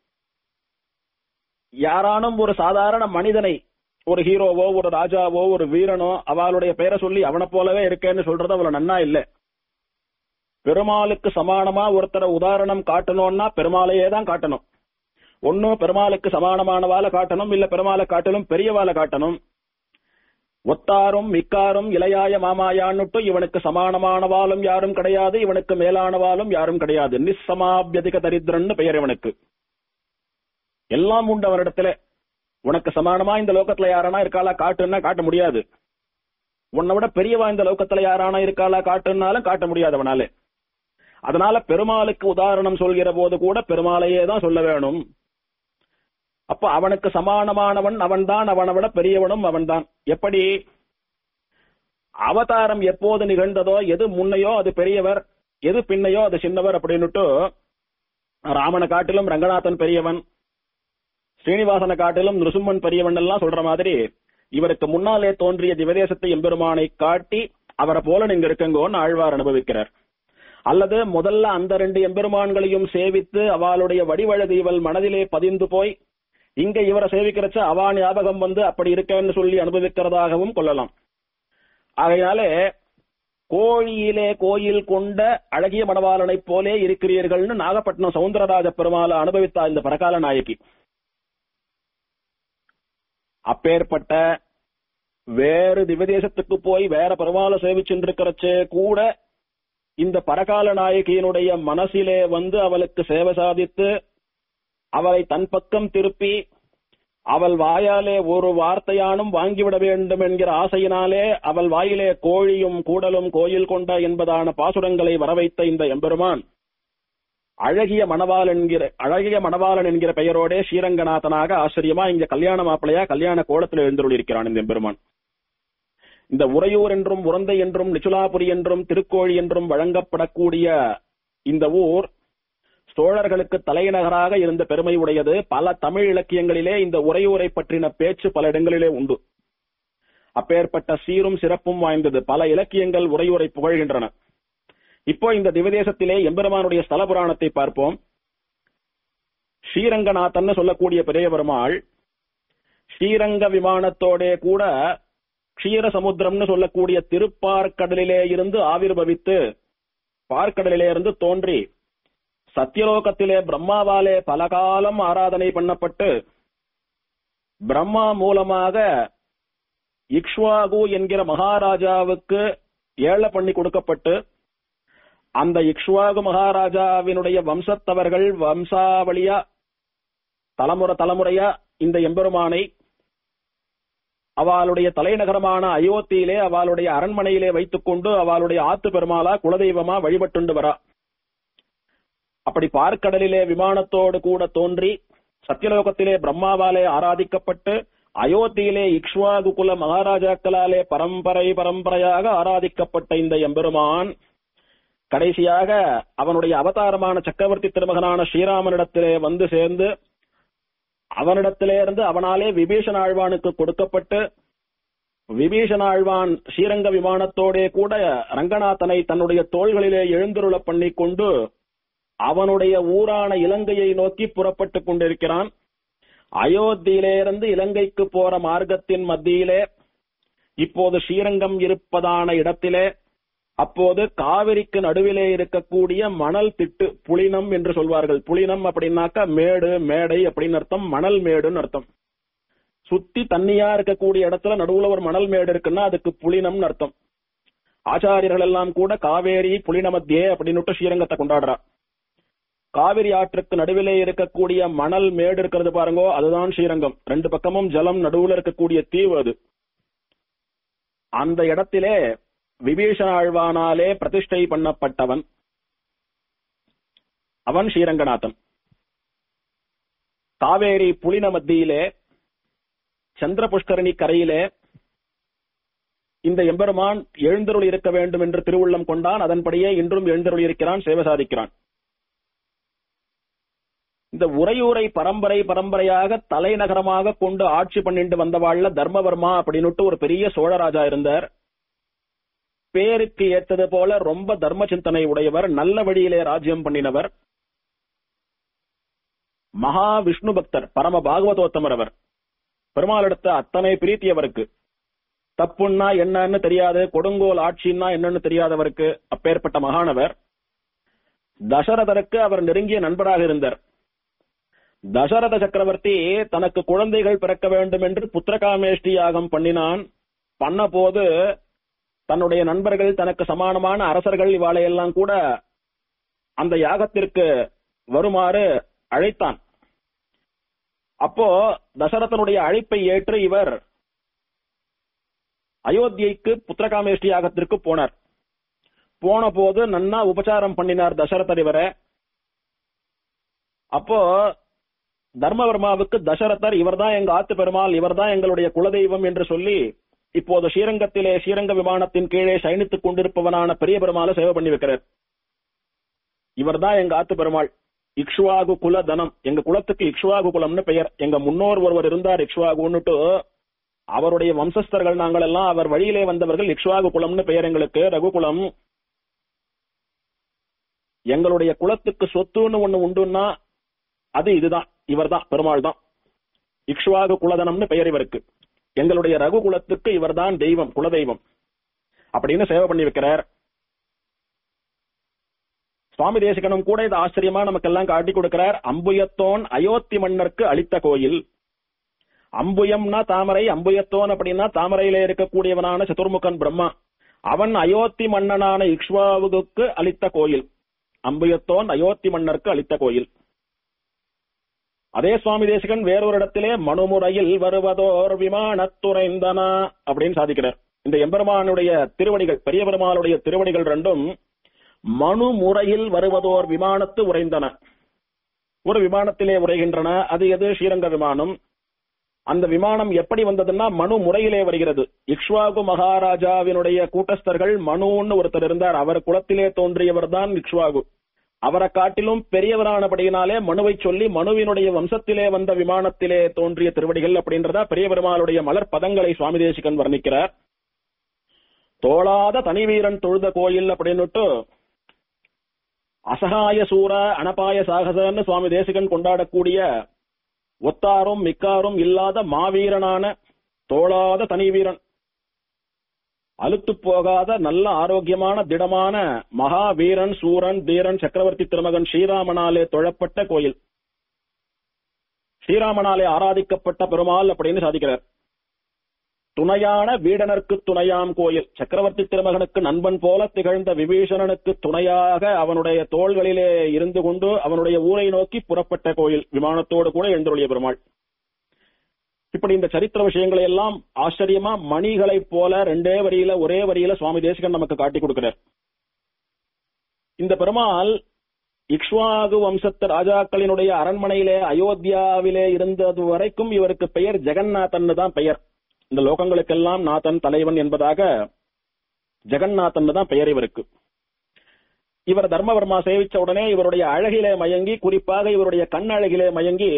[SPEAKER 1] யாரானும் ஒரு சாதாரண மனிதனை ஒரு ஹீரோவோ ஒரு ராஜாவோ ஒரு வீரனோ அவளுடைய பெயரை சொல்லி அவனை போலவே இருக்கேன்னு சொல்றது அவ்வளவு நன்னா இல்ல பெருமாளுக்கு சமானமா ஒருத்தரை உதாரணம் காட்டணும்னா பெருமாளையே தான் காட்டணும் ஒன்னும் பெருமாளுக்கு சமானமானவால காட்டணும் இல்ல பெருமாளை காட்டணும் பெரியவால காட்டணும் ஒத்தாரும் மிக்காரும் இளையாய மாமாயான்னுட்டு இவனுக்கு சமானமானவாலும் யாரும் கிடையாது இவனுக்கு மேலானவாலும் யாரும் கிடையாது நிஸ்ஸமாபியதிக தரித்திரன்னு பெயர் இவனுக்கு எல்லாம் உண்டு அவனிடத்துல உனக்கு சமானமா இந்த லோகத்துல யாரானா இருக்காளா காட்டுன்னா காட்ட முடியாது உன்னை விட பெரியவா இந்த லோகத்துல யாரானா இருக்காளா காட்டுனாலும் காட்ட முடியாது அவனால அதனால பெருமாளுக்கு உதாரணம் சொல்கிற போது கூட பெருமாளையே தான் சொல்ல வேணும் அப்ப அவனுக்கு சமானமானவன் அவன்தான் அவனை விட பெரியவனும் அவன்தான் எப்படி அவதாரம் எப்போது நிகழ்ந்ததோ எது முன்னையோ அது பெரியவர் எது பின்னையோ அது சின்னவர் அப்படின்னுட்டு ராமனை காட்டிலும் ரங்கநாதன் பெரியவன் ஸ்ரீனிவாசனை காட்டிலும் நிருசும்மன் பெரியவன் எல்லாம் சொல்ற மாதிரி இவருக்கு முன்னாலே தோன்றிய திவதேசத்தை எம்பெருமானை காட்டி அவரை போல நீங்க இருக்குங்கோன்னு ஆழ்வார் அனுபவிக்கிறார் அல்லது முதல்ல அந்த ரெண்டு எம்பெருமான்களையும் சேவித்து அவளுடைய வடிவழகு இவள் மனதிலே பதிந்து போய் இங்க இவரை சேவிக்கிறச்ச அவா ஞாபகம் வந்து அப்படி இருக்கேன்னு சொல்லி அனுபவிக்கிறதாகவும் கொள்ளலாம் ஆகையாலே கோழியிலே கோயில் கொண்ட அழகிய மணவாளனைப் போலே இருக்கிறீர்கள்னு நாகப்பட்டினம் சவுந்தரராஜ பெருமாளை அனுபவித்தா இந்த பரகால நாயகி அப்பேற்பட்ட வேறு திவதேசத்துக்கு போய் வேற பெருமாளை சேவிச்சுருக்கிறச்சே கூட இந்த பரகால நாயகியினுடைய மனசிலே வந்து அவளுக்கு சேவை சாதித்து அவளை தன் பக்கம் திருப்பி அவள் வாயாலே ஒரு வார்த்தையானும் வாங்கிவிட வேண்டும் என்கிற ஆசையினாலே அவள் வாயிலே கோழியும் கூடலும் கோயில் கொண்ட என்பதான பாசுரங்களை வரவைத்த இந்த எம்பெருமான் அழகிய மணவாள் என்கிற அழகிய மணவாளன் என்கிற பெயரோடே ஸ்ரீரங்கநாதனாக ஆச்சரியமா இங்க கல்யாண மாப்பிளையா கல்யாண கோலத்தில் எழுந்தருளிருக்கிறான் இந்த எம்பெருமான் இந்த உறையூர் என்றும் உரந்தை என்றும் நிச்சுலாபுரி என்றும் திருக்கோழி என்றும் வழங்கப்படக்கூடிய இந்த ஊர் சோழர்களுக்கு தலைநகராக இருந்த பெருமை உடையது பல தமிழ் இலக்கியங்களிலே இந்த உறையூரை பற்றின பேச்சு பல இடங்களிலே உண்டு அப்பேற்பட்ட சீரும் சிறப்பும் வாய்ந்தது பல இலக்கியங்கள் உறையூரை புகழ்கின்றன இப்போ இந்த திவதேசத்திலே எம்பெருமானுடைய ஸ்தல புராணத்தை பார்ப்போம் ஸ்ரீரங்கநாதன் சொல்லக்கூடிய பெரிய பெருமாள் ஸ்ரீரங்க விமானத்தோடே கூட க்ஷீர சமுத்திரம்னு சொல்லக்கூடிய திருப்பார்க்கடலிலே இருந்து ஆவிர்வவித்து பார்க்கடலிலே இருந்து தோன்றி சத்தியலோகத்திலே பிரம்மாவாலே பல காலம் ஆராதனை பண்ணப்பட்டு பிரம்மா மூலமாக இக்ஷ்வாகு என்கிற மகாராஜாவுக்கு ஏழை பண்ணி கொடுக்கப்பட்டு அந்த இக்ஷ்வாகு மகாராஜாவினுடைய வம்சத்தவர்கள் வம்சாவளியா தலைமுறை தலைமுறையா இந்த எம்பெருமானை அவளுடைய தலைநகரமான அயோத்தியிலே அவளுடைய அரண்மனையிலே வைத்துக் கொண்டு அவளுடைய ஆத்து பெருமாளா குலதெய்வமா வழிபட்டுண்டு வரா அப்படி பார்க்கடலிலே விமானத்தோடு கூட தோன்றி சத்தியலோகத்திலே பிரம்மாவாலே ஆராதிக்கப்பட்டு அயோத்தியிலே இக்ஷ்வாகு குல மகாராஜாக்களாலே பரம்பரை பரம்பரையாக ஆராதிக்கப்பட்ட இந்த எம்பெருமான் கடைசியாக அவனுடைய அவதாரமான சக்கரவர்த்தி திருமகனான ஸ்ரீராமனிடத்திலே வந்து சேர்ந்து அவனிடத்திலே இருந்து அவனாலே விபீஷண ஆழ்வானுக்கு கொடுக்கப்பட்டு விபீஷண ஆழ்வான் ஸ்ரீரங்க விமானத்தோடே கூட ரங்கநாதனை தன்னுடைய தோள்களிலே எழுந்துருள பண்ணி கொண்டு அவனுடைய ஊரான இலங்கையை நோக்கி புறப்பட்டுக் கொண்டிருக்கிறான் அயோத்தியிலிருந்து இலங்கைக்கு போற மார்க்கத்தின் மத்தியிலே இப்போது ஸ்ரீரங்கம் இருப்பதான இடத்திலே அப்போது காவிரிக்கு நடுவிலே இருக்கக்கூடிய மணல் திட்டு புலினம் என்று சொல்வார்கள் புலினம் அப்படின்னாக்கா மேடு மேடை அப்படின்னு அர்த்தம் மணல் மேடுன்னு அர்த்தம் சுத்தி தண்ணியா இருக்கக்கூடிய இடத்துல நடுவுல ஒரு மணல் மேடு இருக்குன்னா அதுக்கு புலினம்னு அர்த்தம் ஆச்சாரியர்கள் எல்லாம் கூட காவேரி புலின மத்தியே அப்படின்னு ஸ்ரீரங்கத்தை கொண்டாடுறா காவிரி ஆற்றுக்கு நடுவிலே இருக்கக்கூடிய மணல் மேடு இருக்கிறது பாருங்கோ அதுதான் ஸ்ரீரங்கம் ரெண்டு பக்கமும் ஜலம் நடுவுல இருக்கக்கூடிய தீவு அது அந்த இடத்திலே விபீஷண ஆழ்வானாலே பிரதிஷ்டை பண்ணப்பட்டவன் அவன் ஸ்ரீரங்கநாதன் காவேரி புலின மத்தியிலே சந்திர புஷ்கரணி கரையிலே இந்த எம்பெருமான் எழுந்தருள் இருக்க வேண்டும் என்று திருவுள்ளம் கொண்டான் அதன்படியே இன்றும் எழுந்தருள் இருக்கிறான் சேவை சாதிக்கிறான் இந்த உறையூரை பரம்பரை பரம்பரையாக தலைநகரமாக கொண்டு ஆட்சி பண்ணிட்டு வந்தவாழ்ல தர்மவர்மா அப்படின்னுட்டு ஒரு பெரிய சோழராஜா இருந்தார் பேருக்கு ஏத்தது போல ரொம்ப தர்ம சிந்தனை உடையவர் நல்ல வழியிலே ராஜ்யம் பண்ணினவர் மகா விஷ்ணு பக்தர் பரம பாகவதோத்தமர் அவர் பெருமாளிடத்த அத்தனை பிரீத்தி அவருக்கு தப்புன்னா என்னன்னு தெரியாது கொடுங்கோல் ஆட்சின்னா என்னன்னு தெரியாதவருக்கு அப்பேற்பட்ட மகானவர் தசரதருக்கு அவர் நெருங்கிய நண்பராக இருந்தார் தசரத சக்கரவர்த்தி தனக்கு குழந்தைகள் பிறக்க வேண்டும் என்று புத்திரகாமேஷ்டி யாகம் பண்ணினான் பண்ண போது தன்னுடைய நண்பர்கள் தனக்கு சமானமான அரசர்கள் இவாளையெல்லாம் கூட அந்த யாகத்திற்கு வருமாறு அழைத்தான் அப்போ தசரதனுடைய அழைப்பை ஏற்று இவர் அயோத்தியைக்கு புத்திரகாமேஷ்டி யாகத்திற்கு போனார் போன போது நன்னா உபச்சாரம் பண்ணினார் தசரதர் இவரை அப்போ தர்மவர்மாவுக்கு தசரதர் இவர்தான் எங்க ஆத்து பெருமாள் இவர்தான் எங்களுடைய குலதெய்வம் என்று சொல்லி இப்போது ஸ்ரீரங்கத்திலே ஸ்ரீரங்க விமானத்தின் கீழே சயனித்துக் கொண்டிருப்பவனான பெரிய பெருமாளை சேவை பண்ணி வைக்கிறார் இவர்தான் எங்க ஆத்து பெருமாள் இக்ஷுவாகு குல தனம் எங்க குலத்துக்கு இக்ஷுவாகு குலம்னு பெயர் எங்க முன்னோர் ஒருவர் இருந்தார் இக்ஷுவாகுன்னுட்டு அவருடைய வம்சஸ்தர்கள் நாங்கள் எல்லாம் அவர் வழியிலே வந்தவர்கள் இக்ஷுவாகு குலம்னு பெயர் எங்களுக்கு ரகுகுலம் எங்களுடைய குலத்துக்கு சொத்துன்னு ஒண்ணு உண்டுன்னா அது இதுதான் இவர்தான் பெருமாள் தான் இக்ஷுவாகு குலதனம்னு பெயர் இவருக்கு எங்களுடைய ரகு குலத்துக்கு இவர்தான் தெய்வம் குலதெய்வம் அப்படின்னு சேவை பண்ணி வைக்கிறார் சுவாமி தேசிகனும் கூட இது ஆச்சரியமா நமக்கெல்லாம் காட்டி கொடுக்கிறார் அம்புயத்தோன் அயோத்தி மன்னருக்கு அளித்த கோயில் அம்புயம்னா தாமரை அம்புயத்தோன் அப்படின்னா தாமரையில இருக்கக்கூடியவனான சதுர்முகன் பிரம்மா அவன் அயோத்தி மன்னனான இக்ஷ்வாவுக்கு அளித்த கோயில் அம்புயத்தோன் அயோத்தி மன்னருக்கு அளித்த கோயில் அதே சுவாமி தேசிகன் வேறொரு இடத்திலே மனுமுறையில் வருவதோர் விமானத்துறைந்தனா அப்படின்னு சாதிக்கிறார் இந்த எம்பெருமானுடைய திருவடிகள் பெரிய பெருமாளுடைய திருவடிகள் ரெண்டும் மனு முறையில் வருவதோர் விமானத்து உறைந்தன ஒரு விமானத்திலே உரைகின்றன அது எது ஸ்ரீரங்க விமானம் அந்த விமானம் எப்படி வந்ததுன்னா மனு முறையிலே வருகிறது இக்ஷ்வாகு மகாராஜாவினுடைய கூட்டஸ்தர்கள் மனுன்னு ஒருத்தர் இருந்தார் அவர் குலத்திலே தோன்றியவர் தான் இக்ஷ்வாகு அவரை காட்டிலும் பெரியவரானபடியினாலே மனுவை சொல்லி மனுவினுடைய வம்சத்திலே வந்த விமானத்திலே தோன்றிய திருவடிகள் அப்படின்றதா பெரிய பெருமாளுடைய மலர் பதங்களை சுவாமி தேசிகன் வர்ணிக்கிறார் தோளாத தனி வீரன் தொழுத கோயில் அப்படின்னுட்டு அசகாய சூர அனபாய சாகசன்னு சுவாமி தேசிகன் கொண்டாடக்கூடிய ஒத்தாரும் மிக்காரும் இல்லாத மாவீரனான தோளாத தனி வீரன் அழுத்து போகாத நல்ல ஆரோக்கியமான திடமான மகாவீரன் சூரன் தீரன் சக்கரவர்த்தி திருமகன் ஸ்ரீராமனாலே தொழப்பட்ட கோயில் ஸ்ரீராமனாலே ஆராதிக்கப்பட்ட பெருமாள் அப்படின்னு சாதிக்கிறார் துணையான வீடனருக்கு துணையாம் கோயில் சக்கரவர்த்தி திருமகனுக்கு நண்பன் போல திகழ்ந்த விபீஷணனுக்கு துணையாக அவனுடைய தோள்களிலே இருந்து கொண்டு அவனுடைய ஊரை நோக்கி புறப்பட்ட கோயில் விமானத்தோடு கூட எழுந்துள்ள பெருமாள் இப்படி இந்த சரித்திர விஷயங்களை எல்லாம் ஆச்சரியமா மணிகளைப் போல ரெண்டே வரியில ஒரே வரியில சுவாமி தேசிகன் நமக்கு காட்டி கொடுக்கிறார் இந்த பெருமாள் இக்ஷ்வாகு வம்சத்து ராஜாக்களினுடைய அரண்மனையிலே அயோத்தியாவிலே இருந்தது வரைக்கும் இவருக்கு பெயர் ஜெகநாதன் தான் பெயர் இந்த லோகங்களுக்கெல்லாம் நாதன் தலைவன் என்பதாக ஜெகநாதன் தான் பெயர் இவருக்கு இவர் தர்மவர்மா சேவிச்ச உடனே இவருடைய அழகிலே மயங்கி குறிப்பாக இவருடைய கண் அழகிலே மயங்கி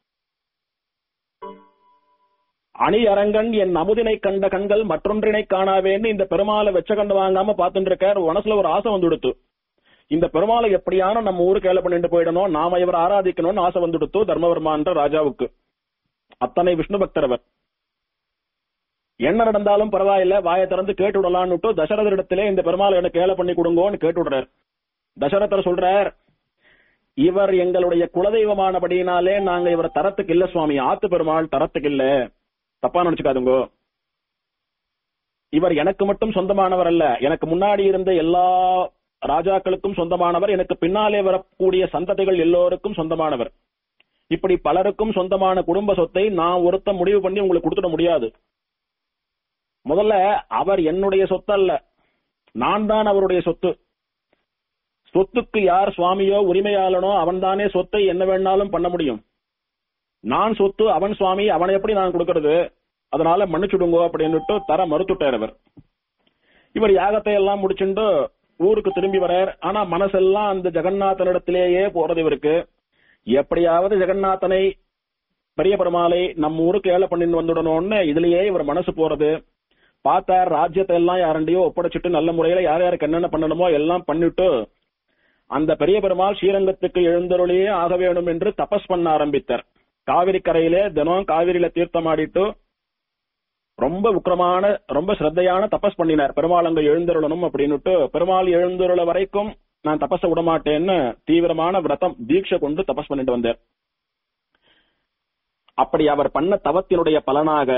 [SPEAKER 1] அணி அரங்கன் என் அமுதினை கண்ட கண்கள் மற்றொன்றினை காணாவேன்னு இந்த பெருமாளை வெச்ச கண்டு வாங்காம பாத்துட்டு இருக்கார் மனசுல ஒரு ஆசை வந்துடுத்து இந்த பெருமாளை எப்படியான நம்ம ஊருக்கு கேள்வி பண்ணிட்டு போயிடணும் நாம இவர் ஆராதிக்கணும்னு ஆசை வந்துடுத்து தர்மவர்மான்ற ராஜாவுக்கு அத்தனை விஷ்ணு பக்தர் அவர் என்ன நடந்தாலும் பரவாயில்ல வாயை திறந்து கேட்டு விடலான்னுட்டு தசரதரிடத்திலே இந்த பெருமாளை எனக்கு கேள பண்ணி கொடுங்கோன்னு கேட்டு விடுறார் தசரதர் சொல்றார் இவர் எங்களுடைய குலதெய்வமானபடியினாலே நாங்க இவரை தரத்துக்கு இல்ல சுவாமி ஆத்து பெருமாள் தரத்துக்கு இல்ல தப்பா நினைச்சுக்காதுங்கோ இவர் எனக்கு மட்டும் சொந்தமானவர் அல்ல எனக்கு முன்னாடி இருந்த எல்லா ராஜாக்களுக்கும் சொந்தமானவர் எனக்கு பின்னாலே வரக்கூடிய சந்ததிகள் எல்லோருக்கும் சொந்தமானவர் இப்படி பலருக்கும் சொந்தமான குடும்ப சொத்தை நான் ஒருத்த முடிவு பண்ணி உங்களுக்கு கொடுத்துட முடியாது முதல்ல அவர் என்னுடைய சொத்து அல்ல நான் தான் அவருடைய சொத்து சொத்துக்கு யார் சுவாமியோ உரிமையாளனோ அவன் தானே சொத்தை என்ன வேணாலும் பண்ண முடியும் நான் சொத்து அவன் சுவாமி அவனை எப்படி நான் கொடுக்கறது அதனால மன்னிச்சுடுங்கோ அப்படின்னுட்டு தர மறுத்துட்டார் அவர் இவர் யாகத்தை எல்லாம் முடிச்சுட்டு ஊருக்கு திரும்பி வரார் ஆனா மனசெல்லாம் அந்த ஜெகநாதனிடத்திலேயே போறது இவருக்கு எப்படியாவது ஜெகநாதனை பெரிய பெருமாளை நம்ம ஊருக்கு ஏழை பண்ணின்னு வந்துடணும்னு இதுலயே இவர் மனசு போறது பார்த்தார் ராஜ்யத்தை எல்லாம் யாரண்டையோ ஒப்படைச்சிட்டு நல்ல முறையில யார் யாருக்கு என்னென்ன பண்ணணுமோ எல்லாம் பண்ணிட்டு அந்த பெரிய பெருமாள் ஸ்ரீரங்கத்துக்கு எழுந்தருளியே ஆக வேண்டும் என்று தபஸ் பண்ண ஆரம்பித்தார் காவிரி கரையிலே தினம் காவிரியில தீர்த்தமாடிட்டு ரொம்ப உக்கிரமான ரொம்ப ஸ்ரத்தையான தபஸ் பண்ணினார் பெருமாள் அங்க எழுந்தருளணும் அப்படின்னுட்டு பெருமாள் எழுந்தருள வரைக்கும் நான் தபஸ விடமாட்டேன்னு தீவிரமான விரதம் தீட்சை கொண்டு தபஸ் பண்ணிட்டு வந்தார் அப்படி அவர் பண்ண தவத்தினுடைய பலனாக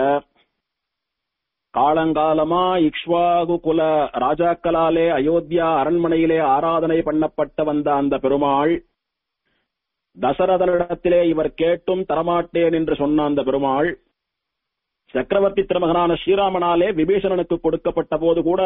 [SPEAKER 1] காலங்காலமா இக்ஷ்வாகு குல ராஜாக்களாலே அயோத்தியா அரண்மனையிலே ஆராதனை பண்ணப்பட்ட வந்த அந்த பெருமாள் தசரதனிடத்திலே இவர் கேட்டும் தரமாட்டேன் என்று சொன்ன அந்த பெருமாள் சக்கரவர்த்தி திருமகனான ஸ்ரீராமனாலே விபீஷணனுக்கு கொடுக்கப்பட்ட போது கூட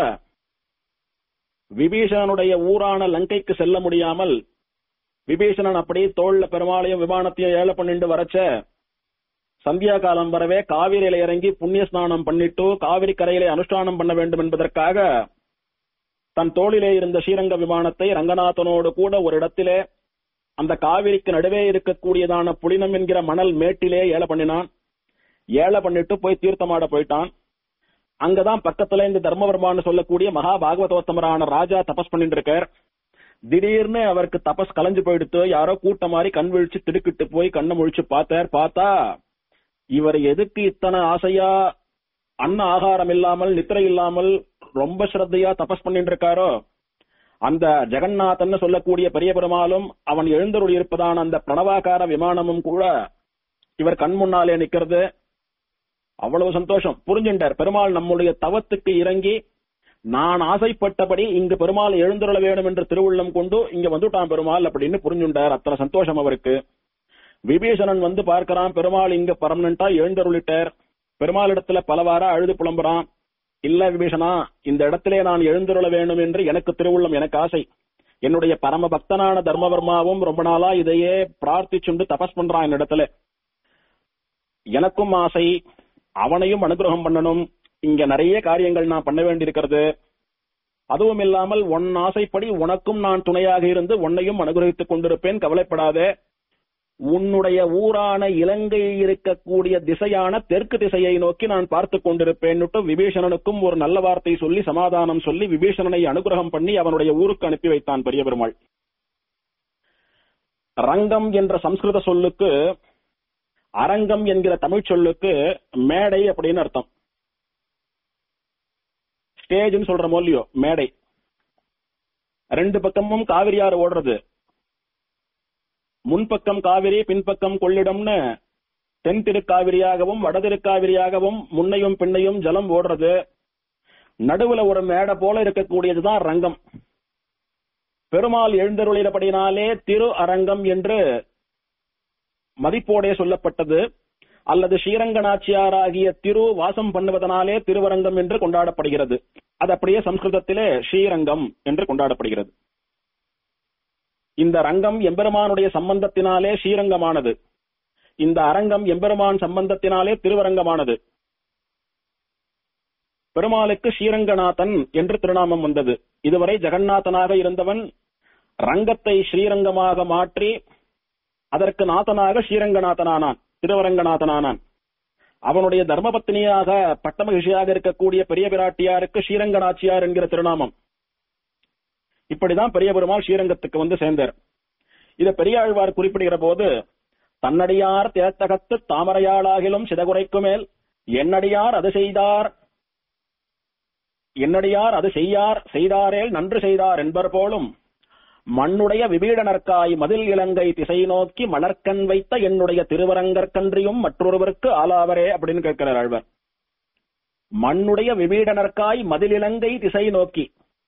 [SPEAKER 1] விபீஷணனுடைய ஊரான லங்கைக்கு செல்ல முடியாமல் விபீஷணன் அப்படி தோல்ல பெருமாளையும் விமானத்தையும் ஏழை பண்ணிட்டு வரச்ச சந்தியா காலம் வரவே காவிரியில இறங்கி புண்ணிய ஸ்நானம் பண்ணிட்டு காவிரி கரையிலே அனுஷ்டானம் பண்ண வேண்டும் என்பதற்காக தன் தோளிலே இருந்த ஸ்ரீரங்க விமானத்தை ரங்கநாதனோடு கூட ஒரு இடத்திலே அந்த காவிரிக்கு நடுவே இருக்கக்கூடியதான புலினம் என்கிற மணல் மேட்டிலே ஏழை பண்ணினான் ஏழை பண்ணிட்டு போய் தீர்த்தமாட போயிட்டான் அங்கதான் பக்கத்துல இந்த தர்மவர்மான்னு சொல்லக்கூடிய மகா பாகவதோத்தமரான ராஜா தபஸ் பண்ணிட்டு இருக்கார் திடீர்னு அவருக்கு தபஸ் கலைஞ்சு போயிடுத்து யாரோ கூட்ட மாதிரி கண் விழிச்சு திடுக்கிட்டு போய் கண்ணை முழிச்சு பார்த்தார் பார்த்தா இவர் எதுக்கு இத்தனை ஆசையா அன்ன ஆகாரம் இல்லாமல் நித்திரை இல்லாமல் ரொம்ப ஸ்ரத்தையா தபஸ் பண்ணிட்டு இருக்காரோ அந்த ஜெகநாதன் சொல்லக்கூடிய பெரிய பெருமாளும் அவன் எழுந்தருள் இருப்பதான அந்த பிரணவாகார விமானமும் கூட இவர் கண் முன்னாலே நிக்கிறது அவ்வளவு சந்தோஷம் புரிஞ்சுட்டார் பெருமாள் நம்முடைய தவத்துக்கு இறங்கி நான் ஆசைப்பட்டபடி இங்கு பெருமாள் எழுந்துருள வேண்டும் என்று திருவுள்ளம் கொண்டு இங்க வந்துட்டான் பெருமாள் அப்படின்னு புரிஞ்சுட்டார் அத்தனை சந்தோஷம் அவருக்கு விபீஷணன் வந்து பார்க்கறான் பெருமாள் இங்க பர்மனண்டா எழுந்தருளிட்டார் பெருமாள் இடத்துல பலவாரா அழுது புலம்புறான் இல்ல விபீஷணா இந்த இடத்திலே நான் எழுந்துருள வேண்டும் என்று எனக்கு திருவுள்ளம் எனக்கு ஆசை என்னுடைய பரம பக்தனான தர்மவர்மாவும் ரொம்ப நாளா இதையே பிரார்த்திச்சுண்டு தபஸ் பண்றான் என்னிடத்துல எனக்கும் ஆசை அவனையும் அனுகிரகம் பண்ணணும் இங்க நிறைய காரியங்கள் நான் பண்ண வேண்டியிருக்கிறது அதுவும் இல்லாமல் உன் ஆசைப்படி உனக்கும் நான் துணையாக இருந்து உன்னையும் அனுகிரகித்துக் கொண்டிருப்பேன் கவலைப்படாதே உன்னுடைய ஊரான இலங்கை இருக்கக்கூடிய திசையான தெற்கு திசையை நோக்கி நான் பார்த்து கொண்டிருப்பேன்னுட்டு விபீஷணனுக்கும் ஒரு நல்ல வார்த்தை சொல்லி சமாதானம் சொல்லி விபீஷணனை அனுகிரகம் பண்ணி அவனுடைய ஊருக்கு அனுப்பி வைத்தான் பெரிய பெருமாள் ரங்கம் என்ற சம்ஸ்கிருத சொல்லுக்கு அரங்கம் என்கிற தமிழ் சொல்லுக்கு மேடை அப்படின்னு அர்த்தம் ஸ்டேஜ்னு சொல்ற மொழியோ மேடை ரெண்டு பக்கமும் காவிரியாறு ஓடுறது முன்பக்கம் காவிரி பின்பக்கம் கொள்ளிடம்னு தென் திருக்காவிரியாகவும் வட திருக்காவிரியாகவும் முன்னையும் பின்னையும் ஜலம் ஓடுறது நடுவுல ஒரு மேடை போல இருக்கக்கூடியதுதான் ரங்கம் பெருமாள் எழுந்தருளிடப்படினாலே திரு அரங்கம் என்று மதிப்போடே சொல்லப்பட்டது அல்லது ஸ்ரீரங்கநாச்சியாராகிய திரு வாசம் பண்ணுவதனாலே திருவரங்கம் என்று கொண்டாடப்படுகிறது அது அப்படியே சம்ஸ்கிருதத்திலே ஸ்ரீரங்கம் என்று கொண்டாடப்படுகிறது இந்த ரங்கம் எம்பெருமானுடைய சம்பந்தத்தினாலே ஸ்ரீரங்கமானது இந்த அரங்கம் எம்பெருமான் சம்பந்தத்தினாலே திருவரங்கமானது பெருமாளுக்கு ஸ்ரீரங்கநாதன் என்று திருநாமம் வந்தது இதுவரை ஜெகநாதனாக இருந்தவன் ரங்கத்தை ஸ்ரீரங்கமாக மாற்றி அதற்கு நாதனாக ஸ்ரீரங்கநாதனானான் திருவரங்கநாதனானான் அவனுடைய தர்மபத்னியாக பட்டமகிழ்ச்சியாக இருக்கக்கூடிய பெரிய பிராட்டியாருக்கு ஸ்ரீரங்கநாச்சியார் என்கிற திருநாமம் இப்படிதான் பெரிய பெருமாள் ஸ்ரீரங்கத்துக்கு வந்து சேர்ந்தார் இத பெரியாழ்வார் குறிப்பிடுகிற போது தன்னடியார் திறத்தகத்து தாமரையாளாகிலும் சிதகுரைக்கு மேல் என்னடியார் அது செய்தார் என்னடியார் அது செய்யார் செய்தாரேல் நன்று செய்தார் என்பர் போலும் மண்ணுடைய விபீடனர்க்காய் மதில் இலங்கை திசை நோக்கி மலர்க்கண் வைத்த என்னுடைய திருவரங்கற்கன்றியும் மற்றொருவருக்கு ஆளாவரே அப்படின்னு கேட்கிறார் ஆழ்வர் மண்ணுடைய விபீடனர்க்காய் மதில் இலங்கை திசை நோக்கி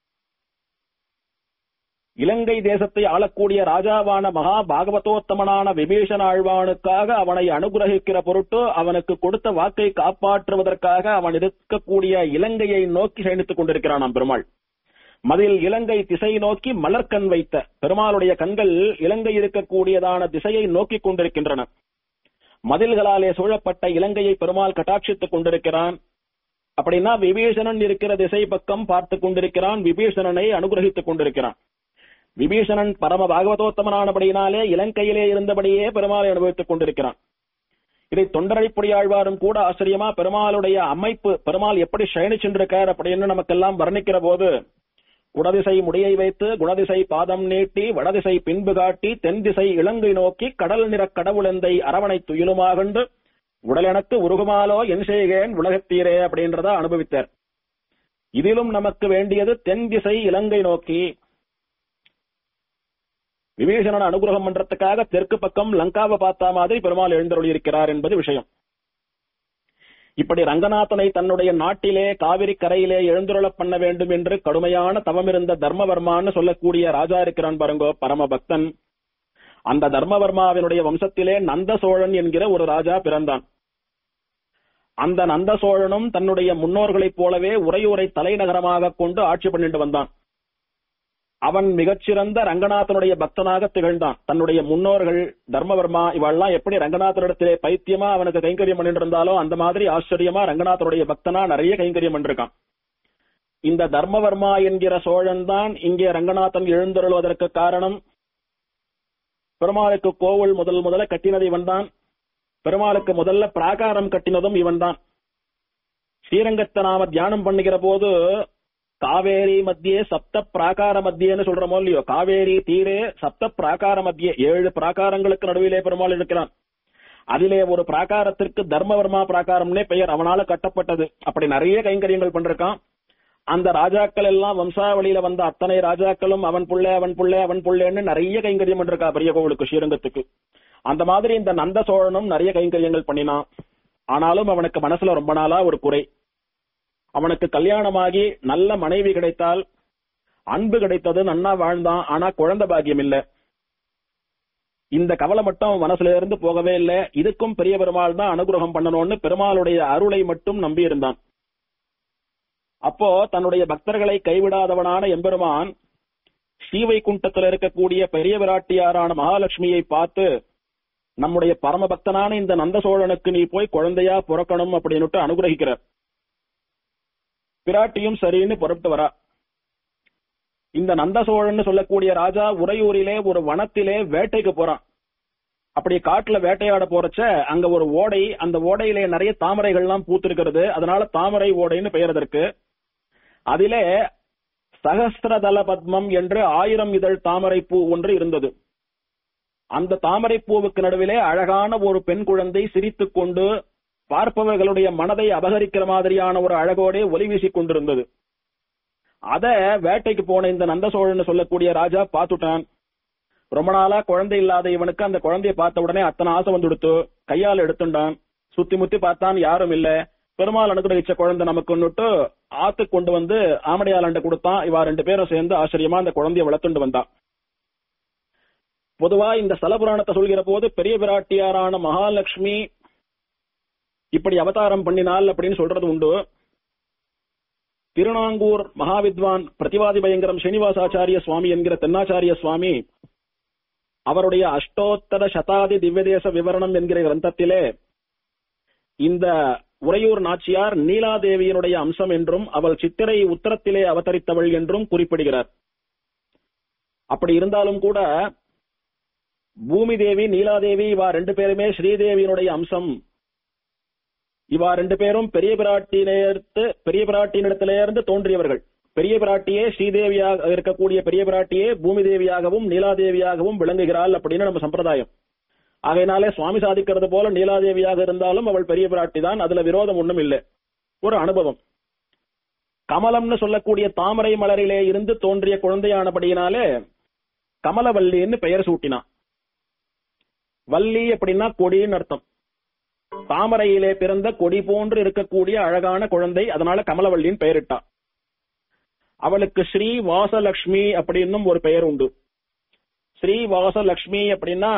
[SPEAKER 1] இலங்கை தேசத்தை ஆளக்கூடிய ராஜாவான மகா பாகவதோத்தமனான விபீஷண ஆழ்வானுக்காக அவனை அனுகிரகிக்கிற பொருட்டு அவனுக்கு கொடுத்த வாக்கை காப்பாற்றுவதற்காக அவன் இருக்கக்கூடிய இலங்கையை நோக்கி பயணித்துக் கொண்டிருக்கிறான் பெருமாள் மதில் இலங்கை திசை நோக்கி மலர்கண் வைத்த பெருமாளுடைய கண்கள் இலங்கை இருக்கக்கூடியதான திசையை நோக்கிக் கொண்டிருக்கின்றன மதில்களாலே சூழப்பட்ட இலங்கையை பெருமாள் கட்டாட்சித்துக் கொண்டிருக்கிறான் அப்படின்னா விபீஷணன் இருக்கிற திசை பக்கம் பார்த்துக் கொண்டிருக்கிறான் விபீஷணனை அனுகிரகித்துக் கொண்டிருக்கிறான் விபீஷணன் பரம பாகவதோத்தமனானபடியினாலே இலங்கையிலே இருந்தபடியே பெருமாளை அனுபவித்துக் கொண்டிருக்கிறான் இதை தொண்டரடிப்பொடியாழ்வாரும் கூட ஆச்சரியமா பெருமாளுடைய அமைப்பு பெருமாள் எப்படி சயனிச்சென்றிருக்கார் அப்படின்னு நமக்கெல்லாம் வர்ணிக்கிற போது குடதிசை முடியை வைத்து குணதிசை பாதம் நீட்டி வடதிசை பின்பு காட்டி தென் திசை இலங்கை நோக்கி கடல் நிறக் கடவுளெந்தை அரவணை துயிலுமாகண்டு உடலெனக்கு உருகுமாலோ என் செய்கேன் உலகத்தீரே அப்படின்றத அனுபவித்தார் இதிலும் நமக்கு வேண்டியது தென் திசை இலங்கை நோக்கி விபீஷணன் அனுகிரகம் பண்றதுக்காக தெற்கு பக்கம் லங்காவை பார்த்தா மாதிரி பெருமாள் எழுந்தருளி இருக்கிறார் என்பது விஷயம் இப்படி ரங்கநாதனை தன்னுடைய நாட்டிலே காவிரி கரையிலே எழுந்துருளப் பண்ண வேண்டும் என்று கடுமையான தவமிருந்த தர்மவர்மான்னு சொல்லக்கூடிய ராஜா இருக்கிறான் பாருங்கோ பரம பக்தன் அந்த தர்மவர்மாவினுடைய வம்சத்திலே நந்த சோழன் என்கிற ஒரு ராஜா பிறந்தான் அந்த நந்த சோழனும் தன்னுடைய முன்னோர்களைப் போலவே உறையூரை தலைநகரமாக கொண்டு ஆட்சி பண்ணிட்டு வந்தான் அவன் மிகச்சிறந்த ரங்கநாதனுடைய பக்தனாக திகழ்ந்தான் தன்னுடைய முன்னோர்கள் தர்மவர்மா இவெல்லாம் எப்படி ரங்கநாதனிடத்திலே பைத்தியமா அவனுக்கு கைங்கரியம் பண்ணிட்டு இருந்தாலோ அந்த மாதிரி ஆச்சரியமா ரங்கநாதனுடைய பக்தனா நிறைய கைங்கரியம் பண்ணிருக்கான் இந்த தர்மவர்மா என்கிற சோழன் தான் இங்கே ரங்கநாதன் எழுந்தருள்வதற்கு காரணம் பெருமாளுக்கு கோவில் முதல் முதல்ல கட்டினது இவன் தான் பெருமாளுக்கு முதல்ல பிராகாரம் கட்டினதும் இவன் தான் ஸ்ரீரங்கத்தை நாம தியானம் பண்ணுகிற போது காவேரி மத்தியே சப்த பிராகார மத்தியேன்னு சொல்றோமோ இல்லையோ காவேரி தீரே சப்த பிராகார மத்தியே ஏழு பிராகாரங்களுக்கு நடுவிலே பெருமாள் இருக்கிறான் அதிலே ஒரு பிராகாரத்திற்கு தர்மவர்மா பிராகாரம்னே பெயர் அவனால கட்டப்பட்டது அப்படி நிறைய கைங்கரியங்கள் பண்றான் அந்த ராஜாக்கள் எல்லாம் வம்சாவளியில வந்த அத்தனை ராஜாக்களும் அவன் புள்ளை அவன் புள்ளை அவன் புள்ளைன்னு நிறைய கைங்கரியம் பண்ணிருக்கா பெரிய கோவிலுக்கு ஸ்ரீரங்கத்துக்கு அந்த மாதிரி இந்த நந்த சோழனும் நிறைய கைங்கரியங்கள் பண்ணினான் ஆனாலும் அவனுக்கு மனசுல ரொம்ப நாளா ஒரு குறை அவனுக்கு கல்யாணமாகி நல்ல மனைவி கிடைத்தால் அன்பு கிடைத்தது நன்னா வாழ்ந்தான் ஆனா குழந்தை பாக்கியம் இல்ல இந்த கவலை மட்டும் அவன் மனசுல இருந்து போகவே இல்ல இதுக்கும் பெரிய பெருமாள் தான் அனுகிரகம் பண்ணணும்னு பெருமாளுடைய அருளை மட்டும் நம்பி இருந்தான் அப்போ தன்னுடைய பக்தர்களை கைவிடாதவனான எம்பெருமான் ஸ்ரீவைகுண்டத்தில் இருக்கக்கூடிய பெரிய விராட்டியாரான மகாலட்சுமியை பார்த்து நம்முடைய பரம பக்தனான இந்த நந்த சோழனுக்கு நீ போய் குழந்தையா பிறக்கணும் அப்படின்னுட்டு அனுகிரகிக்கிறார் பிராட்டியும் சரின்னு புறப்பட்டு வரா இந்த நந்த சோழன் சொல்லக்கூடிய ராஜா உறையூரிலே ஒரு வனத்திலே வேட்டைக்கு போறான் அப்படி காட்டுல வேட்டையாட போறச்ச அங்க ஒரு ஓடை அந்த ஓடையிலே நிறைய தாமரைகள்லாம் பூத்திருக்கிறது அதனால தாமரை ஓடைன்னு பெயர் அதற்கு அதிலே சகஸ்திரதல பத்மம் என்று ஆயிரம் இதழ் தாமரை பூ ஒன்று இருந்தது அந்த தாமரை பூவுக்கு நடுவிலே அழகான ஒரு பெண் குழந்தை சிரித்துக் கொண்டு பார்ப்பவர்களுடைய மனதை அபகரிக்கிற மாதிரியான ஒரு அழகோடே ஒலி வீசிக் கொண்டிருந்தது அத வேட்டைக்கு போன இந்த நந்த சோழன் சொல்லக்கூடிய ராஜா பார்த்துட்டான் ரொம்ப நாளா குழந்தை இல்லாத இவனுக்கு அந்த குழந்தைய பார்த்த உடனே அத்தனை ஆசை வந்துடுத்து கையால் எடுத்துட்டான் சுத்தி முத்தி பார்த்தான் யாரும் இல்ல பெருமாள் அனுகிரகிச்ச குழந்தை நமக்குன்னுட்டு ஆத்து கொண்டு வந்து ஆமடையாளண்ட கொடுத்தான் இவா ரெண்டு பேரும் சேர்ந்து ஆச்சரியமா அந்த குழந்தைய வளர்த்துண்டு வந்தான் பொதுவா இந்த ஸ்தல புராணத்தை சொல்கிற போது பெரிய பிராட்டியாரான மகாலட்சுமி இப்படி அவதாரம் பண்ணினாள் அப்படின்னு சொல்றது உண்டு திருநாங்கூர் மகாவித்வான் பிரதிவாதி பயங்கரம் ஸ்ரீனிவாசாச்சாரிய சுவாமி என்கிற தென்னாச்சாரிய சுவாமி அவருடைய அஷ்டோத்தர சதாதி திவ்யதேச விவரணம் என்கிற கிரந்தத்திலே இந்த உறையூர் நாச்சியார் நீலாதேவியினுடைய அம்சம் என்றும் அவள் சித்திரை உத்தரத்திலே அவதரித்தவள் என்றும் குறிப்பிடுகிறார் அப்படி இருந்தாலும் கூட பூமி தேவி நீலாதேவி இவா ரெண்டு பேருமே ஸ்ரீதேவியினுடைய அம்சம் இவா ரெண்டு பேரும் பெரிய பிராட்டியிலிருந்து பெரிய பிராட்டியினிடத்திலிருந்து தோன்றியவர்கள் பெரிய பிராட்டியே ஸ்ரீதேவியாக இருக்கக்கூடிய பெரிய பிராட்டியே பூமி தேவியாகவும் நீலாதேவியாகவும் விளங்குகிறாள் அப்படின்னு நம்ம சம்பிரதாயம் ஆகையினாலே சுவாமி சாதிக்கிறது போல நீலாதேவியாக இருந்தாலும் அவள் பெரிய பிராட்டி தான் அதுல விரோதம் ஒண்ணும் இல்லை ஒரு அனுபவம் கமலம்னு சொல்லக்கூடிய தாமரை மலரிலே இருந்து தோன்றிய குழந்தையானபடியினாலே கமலவல்லின்னு பெயர் சூட்டினான் வள்ளி அப்படின்னா கொடின்னு அர்த்தம் தாமரையிலே பிறந்த கொடி போன்று இருக்கக்கூடிய அழகான குழந்தை அதனால கமலவள்ளின்னு பெயரிட்டா அவளுக்கு ஸ்ரீ வாசலட்சுமி அப்படின்னும் ஒரு பெயர் உண்டு ஸ்ரீ வாசலட்சுமி அப்படின்னா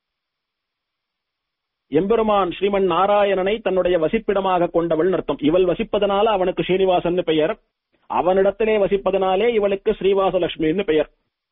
[SPEAKER 1] எம்பெருமான் ஸ்ரீமன் நாராயணனை தன்னுடைய வசிப்பிடமாக கொண்டவள் அர்த்தம் இவள் வசிப்பதனால அவனுக்கு ஸ்ரீனிவாசன் பெயர் அவனிடத்திலே வசிப்பதனாலே இவளுக்கு ஸ்ரீவாசலட்சுமின்னு பெயர்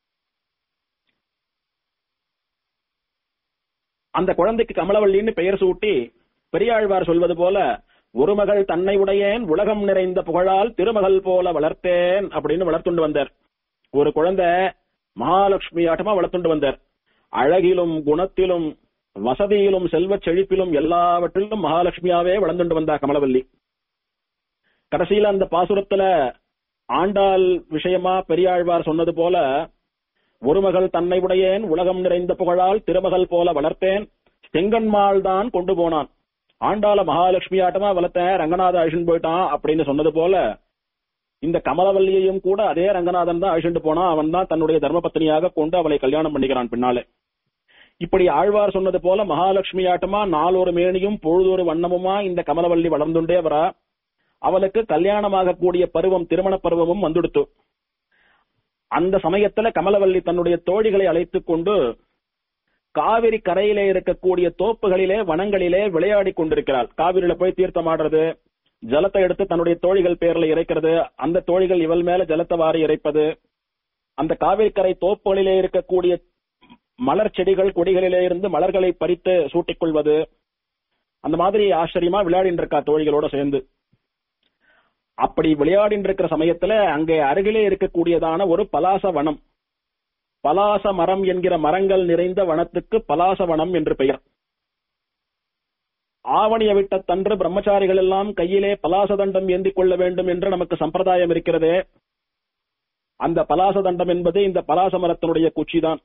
[SPEAKER 1] அந்த குழந்தைக்கு கமலவள்ளின்னு பெயர் சூட்டி பெரியாழ்வார் சொல்வது போல ஒரு மகள் தன்னை உடையேன் உலகம் நிறைந்த புகழால் திருமகள் போல வளர்த்தேன் அப்படின்னு வளர்த்துண்டு வந்தார் ஒரு குழந்தை மகாலட்சுமி ஆட்டமா வளர்த்துண்டு வந்தார் அழகிலும் குணத்திலும் வசதியிலும் செல்வச் செழிப்பிலும் எல்லாவற்றிலும் மகாலட்சுமியாவே வளர்ந்துண்டு வந்தா கமலவல்லி கடைசியில அந்த பாசுரத்துல ஆண்டாள் விஷயமா பெரியாழ்வார் சொன்னது போல ஒரு மகள் தன்னை உடையேன் உலகம் நிறைந்த புகழால் திருமகள் போல வளர்த்தேன் செங்கன்மாள் தான் கொண்டு போனான் ஆண்டாள மகாலட்சுமி ஆட்டமா வளர்த்தேன் ரங்கநாத அழிச்சுன்னு போயிட்டான் அப்படின்னு சொன்னது போல இந்த கமலவல்லியையும் கூட அதே ரங்கநாதன் தான் அழிச்சுட்டு போனான் அவன் தான் தன்னுடைய தர்மபத்னியாக கொண்டு அவளை கல்யாணம் பண்ணிக்கிறான் பின்னாலே இப்படி ஆழ்வார் சொன்னது போல மகாலட்சுமி ஆட்டமா நாளொரு மேனியும் பொழுதொரு வண்ணமுமா இந்த கமலவல்லி வளர்ந்துண்டே வரா அவளுக்கு கல்யாணமாக கூடிய பருவம் திருமண பருவமும் வந்துடுத்து அந்த சமயத்துல கமலவல்லி தன்னுடைய தோழிகளை அழைத்துக் கொண்டு காவிரி கரையிலே இருக்கக்கூடிய தோப்புகளிலே வனங்களிலே விளையாடி கொண்டிருக்கிறாள் காவிரியில போய் தீர்த்தம் ஆடுறது ஜலத்தை எடுத்து தன்னுடைய தோழிகள் பேர்ல இறைக்கிறது அந்த தோழிகள் இவள் மேல ஜலத்தை வாரி இறைப்பது அந்த காவிரி கரை தோப்புகளிலே இருக்கக்கூடிய மலர் செடிகள் கொடிகளிலே இருந்து மலர்களை பறித்து சூட்டிக் கொள்வது அந்த மாதிரி ஆச்சரியமா விளையாடிட்டு இருக்கா தோழிகளோட சேர்ந்து அப்படி விளையாடிட்டு இருக்கிற சமயத்துல அங்கே அருகிலே இருக்கக்கூடியதான ஒரு பலாச வனம் பலாச மரம் என்கிற மரங்கள் நிறைந்த வனத்துக்கு பலாச வனம் என்று பெயர் ஆவணிய விட்ட தன்று பிரம்மச்சாரிகள் எல்லாம் கையிலே பலாச தண்டம் ஏந்தி கொள்ள வேண்டும் என்று நமக்கு சம்பிரதாயம் இருக்கிறதே அந்த பலாச தண்டம் என்பது இந்த பலாச மரத்தினுடைய குச்சிதான்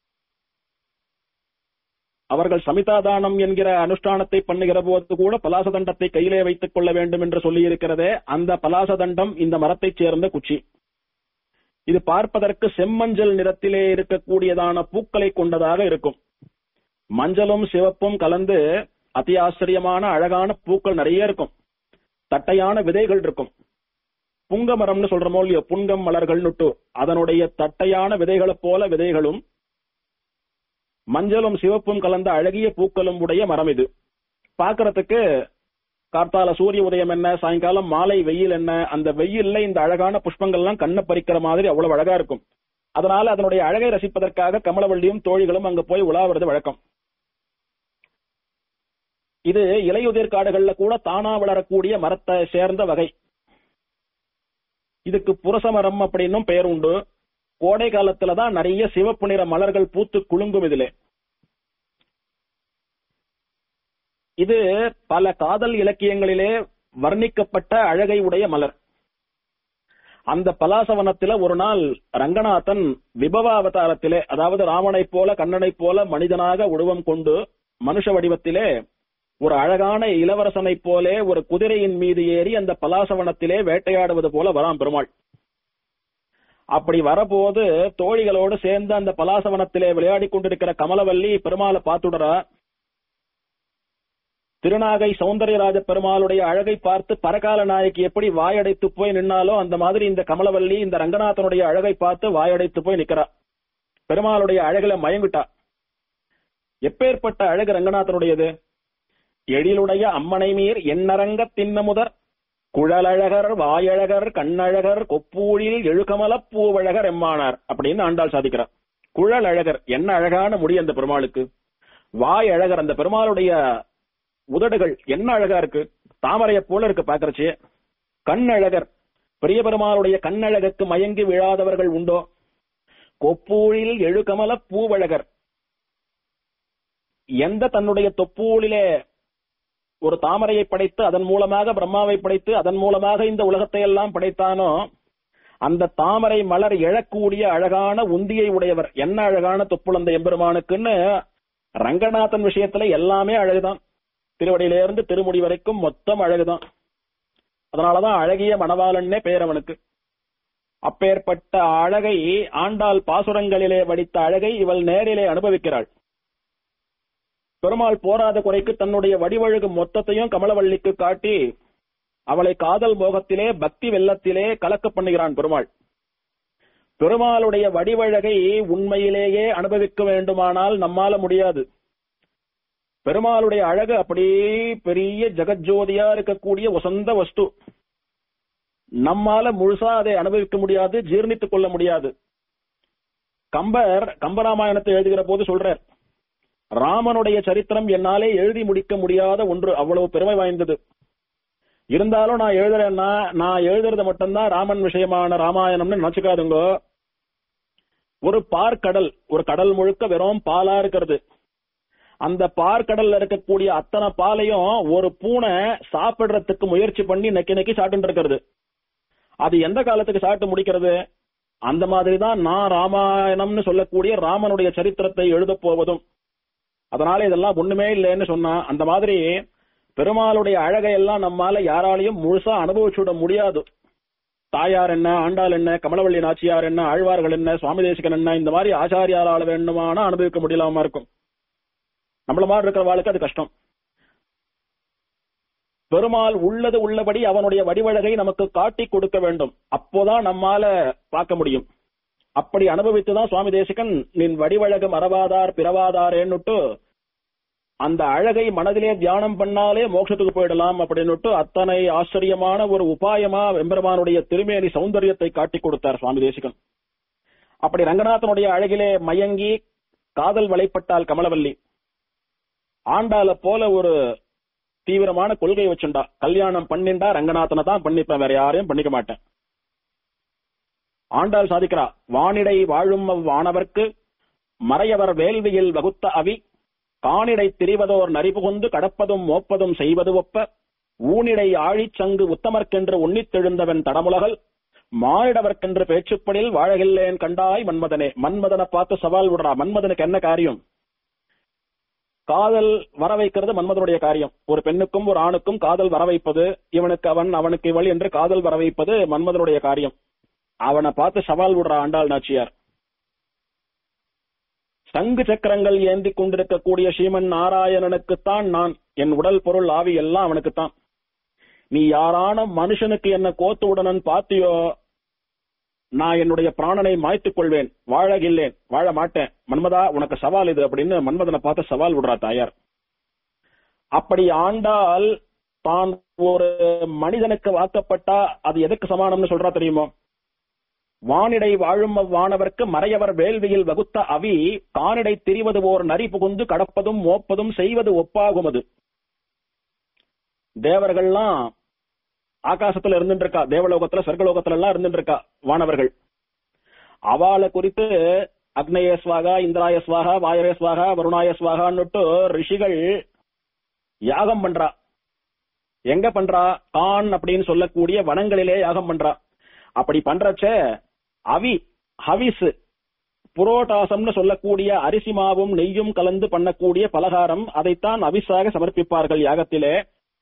[SPEAKER 1] அவர்கள் சமிதாதானம் என்கிற அனுஷ்டானத்தை பண்ணுகிற போது கூட பலாச தண்டத்தை கையிலே வைத்துக் கொள்ள வேண்டும் என்று சொல்லி இருக்கிறதே அந்த பலாச தண்டம் இந்த மரத்தைச் சேர்ந்த குச்சி இது பார்ப்பதற்கு செம்மஞ்சள் நிறத்திலே இருக்கக்கூடியதான பூக்களை கொண்டதாக இருக்கும் மஞ்சளும் சிவப்பும் கலந்து அதி ஆச்சரியமான அழகான பூக்கள் நிறைய இருக்கும் தட்டையான விதைகள் இருக்கும் புங்க மரம்னு சொல்றமோ இல்லையோ புங்கம் மலர்கள் நுட்டு அதனுடைய தட்டையான விதைகளைப் போல விதைகளும் மஞ்சளும் சிவப்பும் கலந்த அழகிய பூக்களும் உடைய மரம் இது பார்க்கறதுக்கு கார்த்தால சூரிய உதயம் என்ன சாயங்காலம் மாலை வெயில் என்ன அந்த வெயில்ல இந்த அழகான புஷ்பங்கள்லாம் கண்ணை பறிக்கிற மாதிரி அவ்வளவு அழகா இருக்கும் அதனால அதனுடைய அழகை ரசிப்பதற்காக கமலவள்ளியும் தோழிகளும் அங்க போய் உலாவுறது வழக்கம் இது இலையுதிர் காடுகள்ல கூட தானா வளரக்கூடிய மரத்தை சேர்ந்த வகை இதுக்கு புரச மரம் அப்படின்னும் பெயர் உண்டு கோடை காலத்துல தான் நிறைய சிவப்பு நிற மலர்கள் பூத்து குலுங்கும் இதிலே இது பல காதல் இலக்கியங்களிலே வர்ணிக்கப்பட்ட அழகை உடைய மலர் அந்த பலாசவனத்தில ஒரு நாள் ரங்கநாதன் விபவ அவதாரத்திலே அதாவது ராமனைப் போல கண்ணனைப் போல மனிதனாக உருவம் கொண்டு மனுஷ வடிவத்திலே ஒரு அழகான இளவரசனைப் போலே ஒரு குதிரையின் மீது ஏறி அந்த பலாசவனத்திலே வேட்டையாடுவது போல வராம் பெருமாள் அப்படி வரபோது தோழிகளோடு சேர்ந்து அந்த பலாசவனத்திலே விளையாடி கொண்டிருக்கிற கமலவல்லி பெருமாளை பார்த்துடுறா திருநாகை சௌந்தர்யராஜ பெருமாளுடைய அழகை பார்த்து பரகால நாயகி எப்படி வாயடைத்து போய் நின்னாலோ அந்த மாதிரி இந்த கமலவல்லி இந்த ரங்கநாதனுடைய அழகை பார்த்து வாயடைத்து போய் நிக்கிறா பெருமாளுடைய அழகுல மயங்கிட்டா எப்பேற்பட்ட அழகு ரங்கநாதனுடையது எழிலுடைய அம்மனை மீர் எண்ணரங்க தின்னமுதர் குழலழகர் வாயழகர் கண்ணழகர் கொப்பூழில் எழுகமலப் பூவழகர் எம்மானார் அப்படின்னு ஆண்டாள் சாதிக்கிறார் குழல் அழகர் என்ன அழகான முடி அந்த பெருமாளுக்கு வாய் அழகர் அந்த பெருமாளுடைய உதடுகள் என்ன அழகா இருக்கு தாமரைய போல இருக்கு பாக்குறச்சு கண் அழகர் பெரிய பெருமாளுடைய கண்ணழகுக்கு மயங்கி விழாதவர்கள் உண்டோ கொப்பூழில் எழுகமல பூவழகர் எந்த தன்னுடைய தொப்பூழிலே ஒரு தாமரையை படைத்து அதன் மூலமாக பிரம்மாவை படைத்து அதன் மூலமாக இந்த உலகத்தை எல்லாம் படைத்தானோ அந்த தாமரை மலர் எழக்கூடிய அழகான உந்தியை உடையவர் என்ன அழகான தொப்புளந்த எம்பெருமானுக்குன்னு ரங்கநாதன் விஷயத்துல எல்லாமே அழகுதான் திருவடியிலிருந்து திருமுடி வரைக்கும் மொத்தம் அழகுதான் அதனாலதான் அழகிய மணவாளன்னே பெயர் அவனுக்கு அப்பேற்பட்ட அழகை ஆண்டாள் பாசுரங்களிலே வடித்த அழகை இவள் நேரிலே அனுபவிக்கிறாள் பெருமாள் போராத குறைக்கு தன்னுடைய வடிவழகு மொத்தத்தையும் கமலவள்ளிக்கு காட்டி அவளை காதல் மோகத்திலே பக்தி வெள்ளத்திலே கலக்க பண்ணுகிறான் பெருமாள் பெருமாளுடைய வடிவழகை உண்மையிலேயே அனுபவிக்க வேண்டுமானால் நம்மால முடியாது பெருமாளுடைய அழகு அப்படியே பெரிய ஜெகஜோதியா இருக்கக்கூடிய வசந்த வஸ்து நம்மால முழுசா அதை அனுபவிக்க முடியாது ஜீர்ணித்துக் கொள்ள முடியாது கம்பர் கம்பராமாயணத்தை எழுதுகிற போது சொல்றார் ராமனுடைய சரித்திரம் என்னாலே எழுதி முடிக்க முடியாத ஒன்று அவ்வளவு பெருமை வாய்ந்தது இருந்தாலும் நான் எழுதுறேன்னா நான் எழுதுறது மட்டும்தான் ராமன் விஷயமான ராமாயணம்னு நினைச்சுக்காதுங்க ஒரு பார்க்கடல் ஒரு கடல் முழுக்க வெறும் பாலா இருக்கிறது அந்த பார்க்கடல்ல இருக்கக்கூடிய அத்தனை பாலையும் ஒரு பூனை சாப்பிடுறதுக்கு முயற்சி பண்ணி நக்கி நக்கி சாப்பிட்டு இருக்கிறது அது எந்த காலத்துக்கு சாட்டு முடிக்கிறது அந்த மாதிரிதான் நான் ராமாயணம்னு சொல்லக்கூடிய ராமனுடைய சரித்திரத்தை எழுதப் போவதும் அதனால இதெல்லாம் ஒண்ணுமே இல்லைன்னு சொன்னா அந்த மாதிரி பெருமாளுடைய அழகை எல்லாம் நம்மால யாராலையும் முழுசா அனுபவிச்சுட முடியாது தாயார் என்ன ஆண்டாள் என்ன கமலவள்ளி நாச்சியார் என்ன ஆழ்வார்கள் என்ன சுவாமி தேசிகன் என்ன இந்த மாதிரி ஆச்சாரியாரால வேண்டுமானா அனுபவிக்க முடியலாம இருக்கும் நம்மள மாதிரி இருக்கிற வாழ்க்கை அது கஷ்டம் பெருமாள் உள்ளது உள்ளபடி அவனுடைய வடிவழகை நமக்கு காட்டி கொடுக்க வேண்டும் அப்போதான் நம்மால பார்க்க முடியும் அப்படி அனுபவித்துதான் சுவாமி தேசிகன் நின் வடிவழகு மறவாதார் பிறவாதாரேன்னுட்டு அந்த அழகை மனதிலே தியானம் பண்ணாலே மோட்சத்துக்கு போயிடலாம் அப்படின்னுட்டு அத்தனை ஆச்சரியமான ஒரு உபாயமா வெம்பெருமானுடைய திருமேனி சௌந்தரியத்தை காட்டி கொடுத்தார் சுவாமி தேசிகன் அப்படி ரங்கநாதனுடைய அழகிலே மயங்கி காதல் வலைப்பட்டால் கமலவல்லி ஆண்டால போல ஒரு தீவிரமான கொள்கை வச்சுண்டா கல்யாணம் பண்ணிண்டா ரங்கநாதனை தான் பண்ணிப்பேன் வேற யாரையும் பண்ணிக்க மாட்டேன் ஆண்டாள் சாதிக்கிறா வானிடை வாழும் வானவர்க்கு மறையவர் வேள்வியில் வகுத்த அவி காணிடை திரிவதோர் நரிபுகுந்து கடப்பதும் மோப்பதும் செய்வது ஒப்ப ஊனிடை ஆழிச் சங்கு உத்தமர்க்கென்று உன்னித்தெழுந்தவன் தடமுலகல் மானிடவர்க்கென்று பேச்சுப்படில் வாழகில்லேன் கண்டாய் மன்மதனே மன்மதனை பார்த்து சவால் விடுறா மன்மதனுக்கு என்ன காரியம் காதல் வர வைக்கிறது மன்மதனுடைய காரியம் ஒரு பெண்ணுக்கும் ஒரு ஆணுக்கும் காதல் வர வைப்பது இவனுக்கு அவன் அவனுக்கு இவள் என்று காதல் வர வைப்பது மன்மதனுடைய காரியம் அவனை பார்த்து சவால் விடுறா ஆண்டாள் நாச்சியார் சங்கு சக்கரங்கள் ஏந்தி கொண்டிருக்கக்கூடிய ஸ்ரீமன் நாராயணனுக்குத்தான் நான் என் உடல் பொருள் ஆவி எல்லாம் அவனுக்குத்தான் நீ யாரான மனுஷனுக்கு என்ன கோத்து உடனன் பாத்தியோ நான் என்னுடைய பிராணனை மாய்த்துக் கொள்வேன் வாழகில்லேன் வாழ மாட்டேன் மன்மதா உனக்கு சவால் இது அப்படின்னு மன்மதனை பார்த்து சவால் விடுறா தாயார் அப்படி ஆண்டால் தான் ஒரு மனிதனுக்கு வாக்கப்பட்டா அது எதுக்கு சமானம்னு சொல்றா தெரியுமோ வானிடை வாழும் வானவர்க்கு மறையவர் வேள்வியில் வகுத்த அவி கானிடை திரிவது ஓர் நரி புகுந்து கடப்பதும் மோப்பதும் செய்வது ஒப்பாகுமது தேவர்கள்லாம் ஆகாசத்துல இருந்துட்டு இருக்கா தேவலோகத்துல சொர்க்கலோகத்துல எல்லாம் இருந்துட்டு இருக்கா வானவர்கள் அவளை குறித்து அக்னேய ஸ்வாகா இந்திராய ஸ்வாகா வாயரே ஸ்வாகா வருணாய ஸ்வாகான்னுட்டு ரிஷிகள் யாகம் பண்றா எங்க பண்றா கான் அப்படின்னு சொல்லக்கூடிய வனங்களிலே யாகம் பண்றா அப்படி பண்றச்ச அவி ஹவிஸ் புரோட்டாசம்னு சொல்லக்கூடிய அரிசி மாவும் நெய்யும் கலந்து பண்ணக்கூடிய பலகாரம் அதைத்தான் அவிசாக சமர்ப்பிப்பார்கள் யாகத்திலே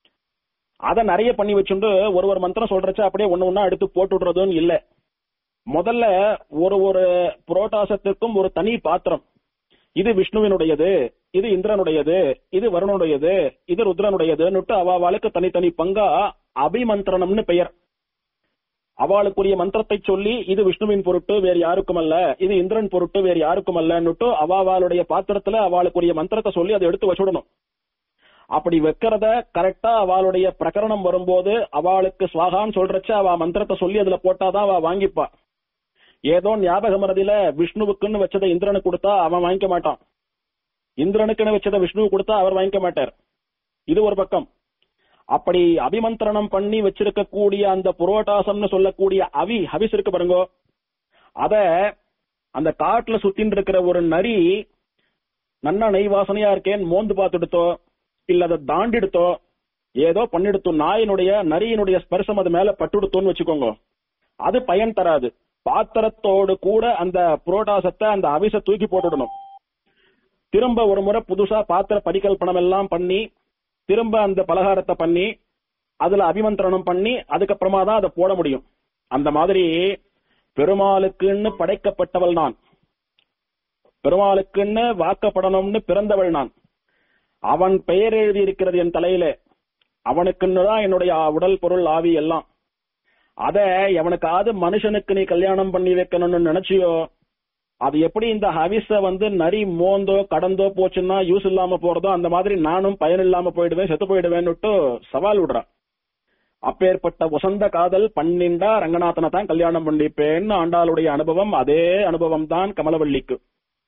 [SPEAKER 1] அதை நிறைய பண்ணி வச்சுண்டு ஒரு ஒரு மந்திரம் சொல்றச்ச அப்படியே ஒண்ணு ஒண்ணா எடுத்து போட்டு விடுறதுன்னு இல்ல முதல்ல ஒரு ஒரு புரோட்டாசத்திற்கும் ஒரு தனி பாத்திரம் இது விஷ்ணுவினுடையது இது இந்திரனுடையது இது வருணனுடையது இது ருத்ரனுடையதுன்னுட்டு அவளுக்கு தனித்தனி பங்கா அபிமந்திரணம்னு பெயர் அவளுக்குரிய மந்திரத்தை சொல்லி இது விஷ்ணுவின் பொருட்டு வேறு யாருக்கும் அல்ல இது இந்திரன் பொருட்டு வேறு யாருக்கும் அல்லன்னுட்டு அவளுடைய பாத்திரத்துல அவளுக்குரிய மந்திரத்தை சொல்லி அதை எடுத்து வச்சுடணும் அப்படி வைக்கிறத கரெக்டா அவளுடைய பிரகரணம் வரும்போது அவளுக்கு சுவாகான்னு சொல்றச்ச அவ மந்திரத்தை சொல்லி அதுல போட்டாதான் அவ வாங்கிப்பா ஏதோ ஞாபக மறதியில விஷ்ணுவுக்குன்னு வச்சதை இந்திரனுக்கு கொடுத்தா அவன் வாங்கிக்க மாட்டான் இந்திரனுக்குன்னு வச்சதை விஷ்ணுவுக்கு கொடுத்தா அவர் வாங்கிக்க மாட்டார் இது ஒரு பக்கம் அப்படி அபிமந்திரணம் பண்ணி வச்சிருக்கக்கூடிய அந்த புரோட்டாசம்னு சொல்லக்கூடிய அவி ஹவிஸ் இருக்கு பாருங்க அத அந்த காட்டுல சுத்தின்னு இருக்கிற ஒரு நரி நன்னா நெய் வாசனையா இருக்கேன் மோந்து பார்த்துடுத்தோ இல்ல அதை தாண்டிடுத்தோ ஏதோ பண்ணிடுத்தோ நாயினுடைய நரியினுடைய ஸ்பர்சம் அது மேல பட்டுடுத்தோன்னு வச்சுக்கோங்க அது பயன் தராது பாத்திரத்தோடு கூட அந்த புரோட்டாசத்தை அந்த அவிச தூக்கி போட்டுடணும் திரும்ப ஒரு முறை புதுசா பாத்திர பரிகல்பனம் எல்லாம் பண்ணி திரும்ப அந்த பலகாரத்தை பண்ணி அதுல அபிமந்திரணம் பண்ணி அதுக்கப்புறமா தான் அதை போட முடியும் அந்த மாதிரி பெருமாளுக்குன்னு படைக்கப்பட்டவள் நான் பெருமாளுக்குன்னு வாக்கப்படணும்னு பிறந்தவள் நான் அவன் பெயர் எழுதி இருக்கிறது என் தலையில அவனுக்குன்னு தான் என்னுடைய உடல் பொருள் ஆவி எல்லாம் அத எவனுக்காவது மனுஷனுக்கு நீ கல்யாணம் பண்ணி வைக்கணும்னு நினைச்சியோ அது எப்படி இந்த ஹவிஸ வந்து நரி மோந்தோ கடந்தோ போச்சுன்னா யூஸ் இல்லாம போறதோ அந்த மாதிரி நானும் பயன் இல்லாம போயிடுவேன் செத்து போயிடுவேன்னுட்டு சவால் விடுறான் அப்பேற்பட்ட வசந்த காதல் பண்ணிண்டா ரங்கநாதனை தான் கல்யாணம் பண்ணிப்பேன்னு ஆண்டாளுடைய அனுபவம் அதே அனுபவம் தான் கமலவள்ளிக்கு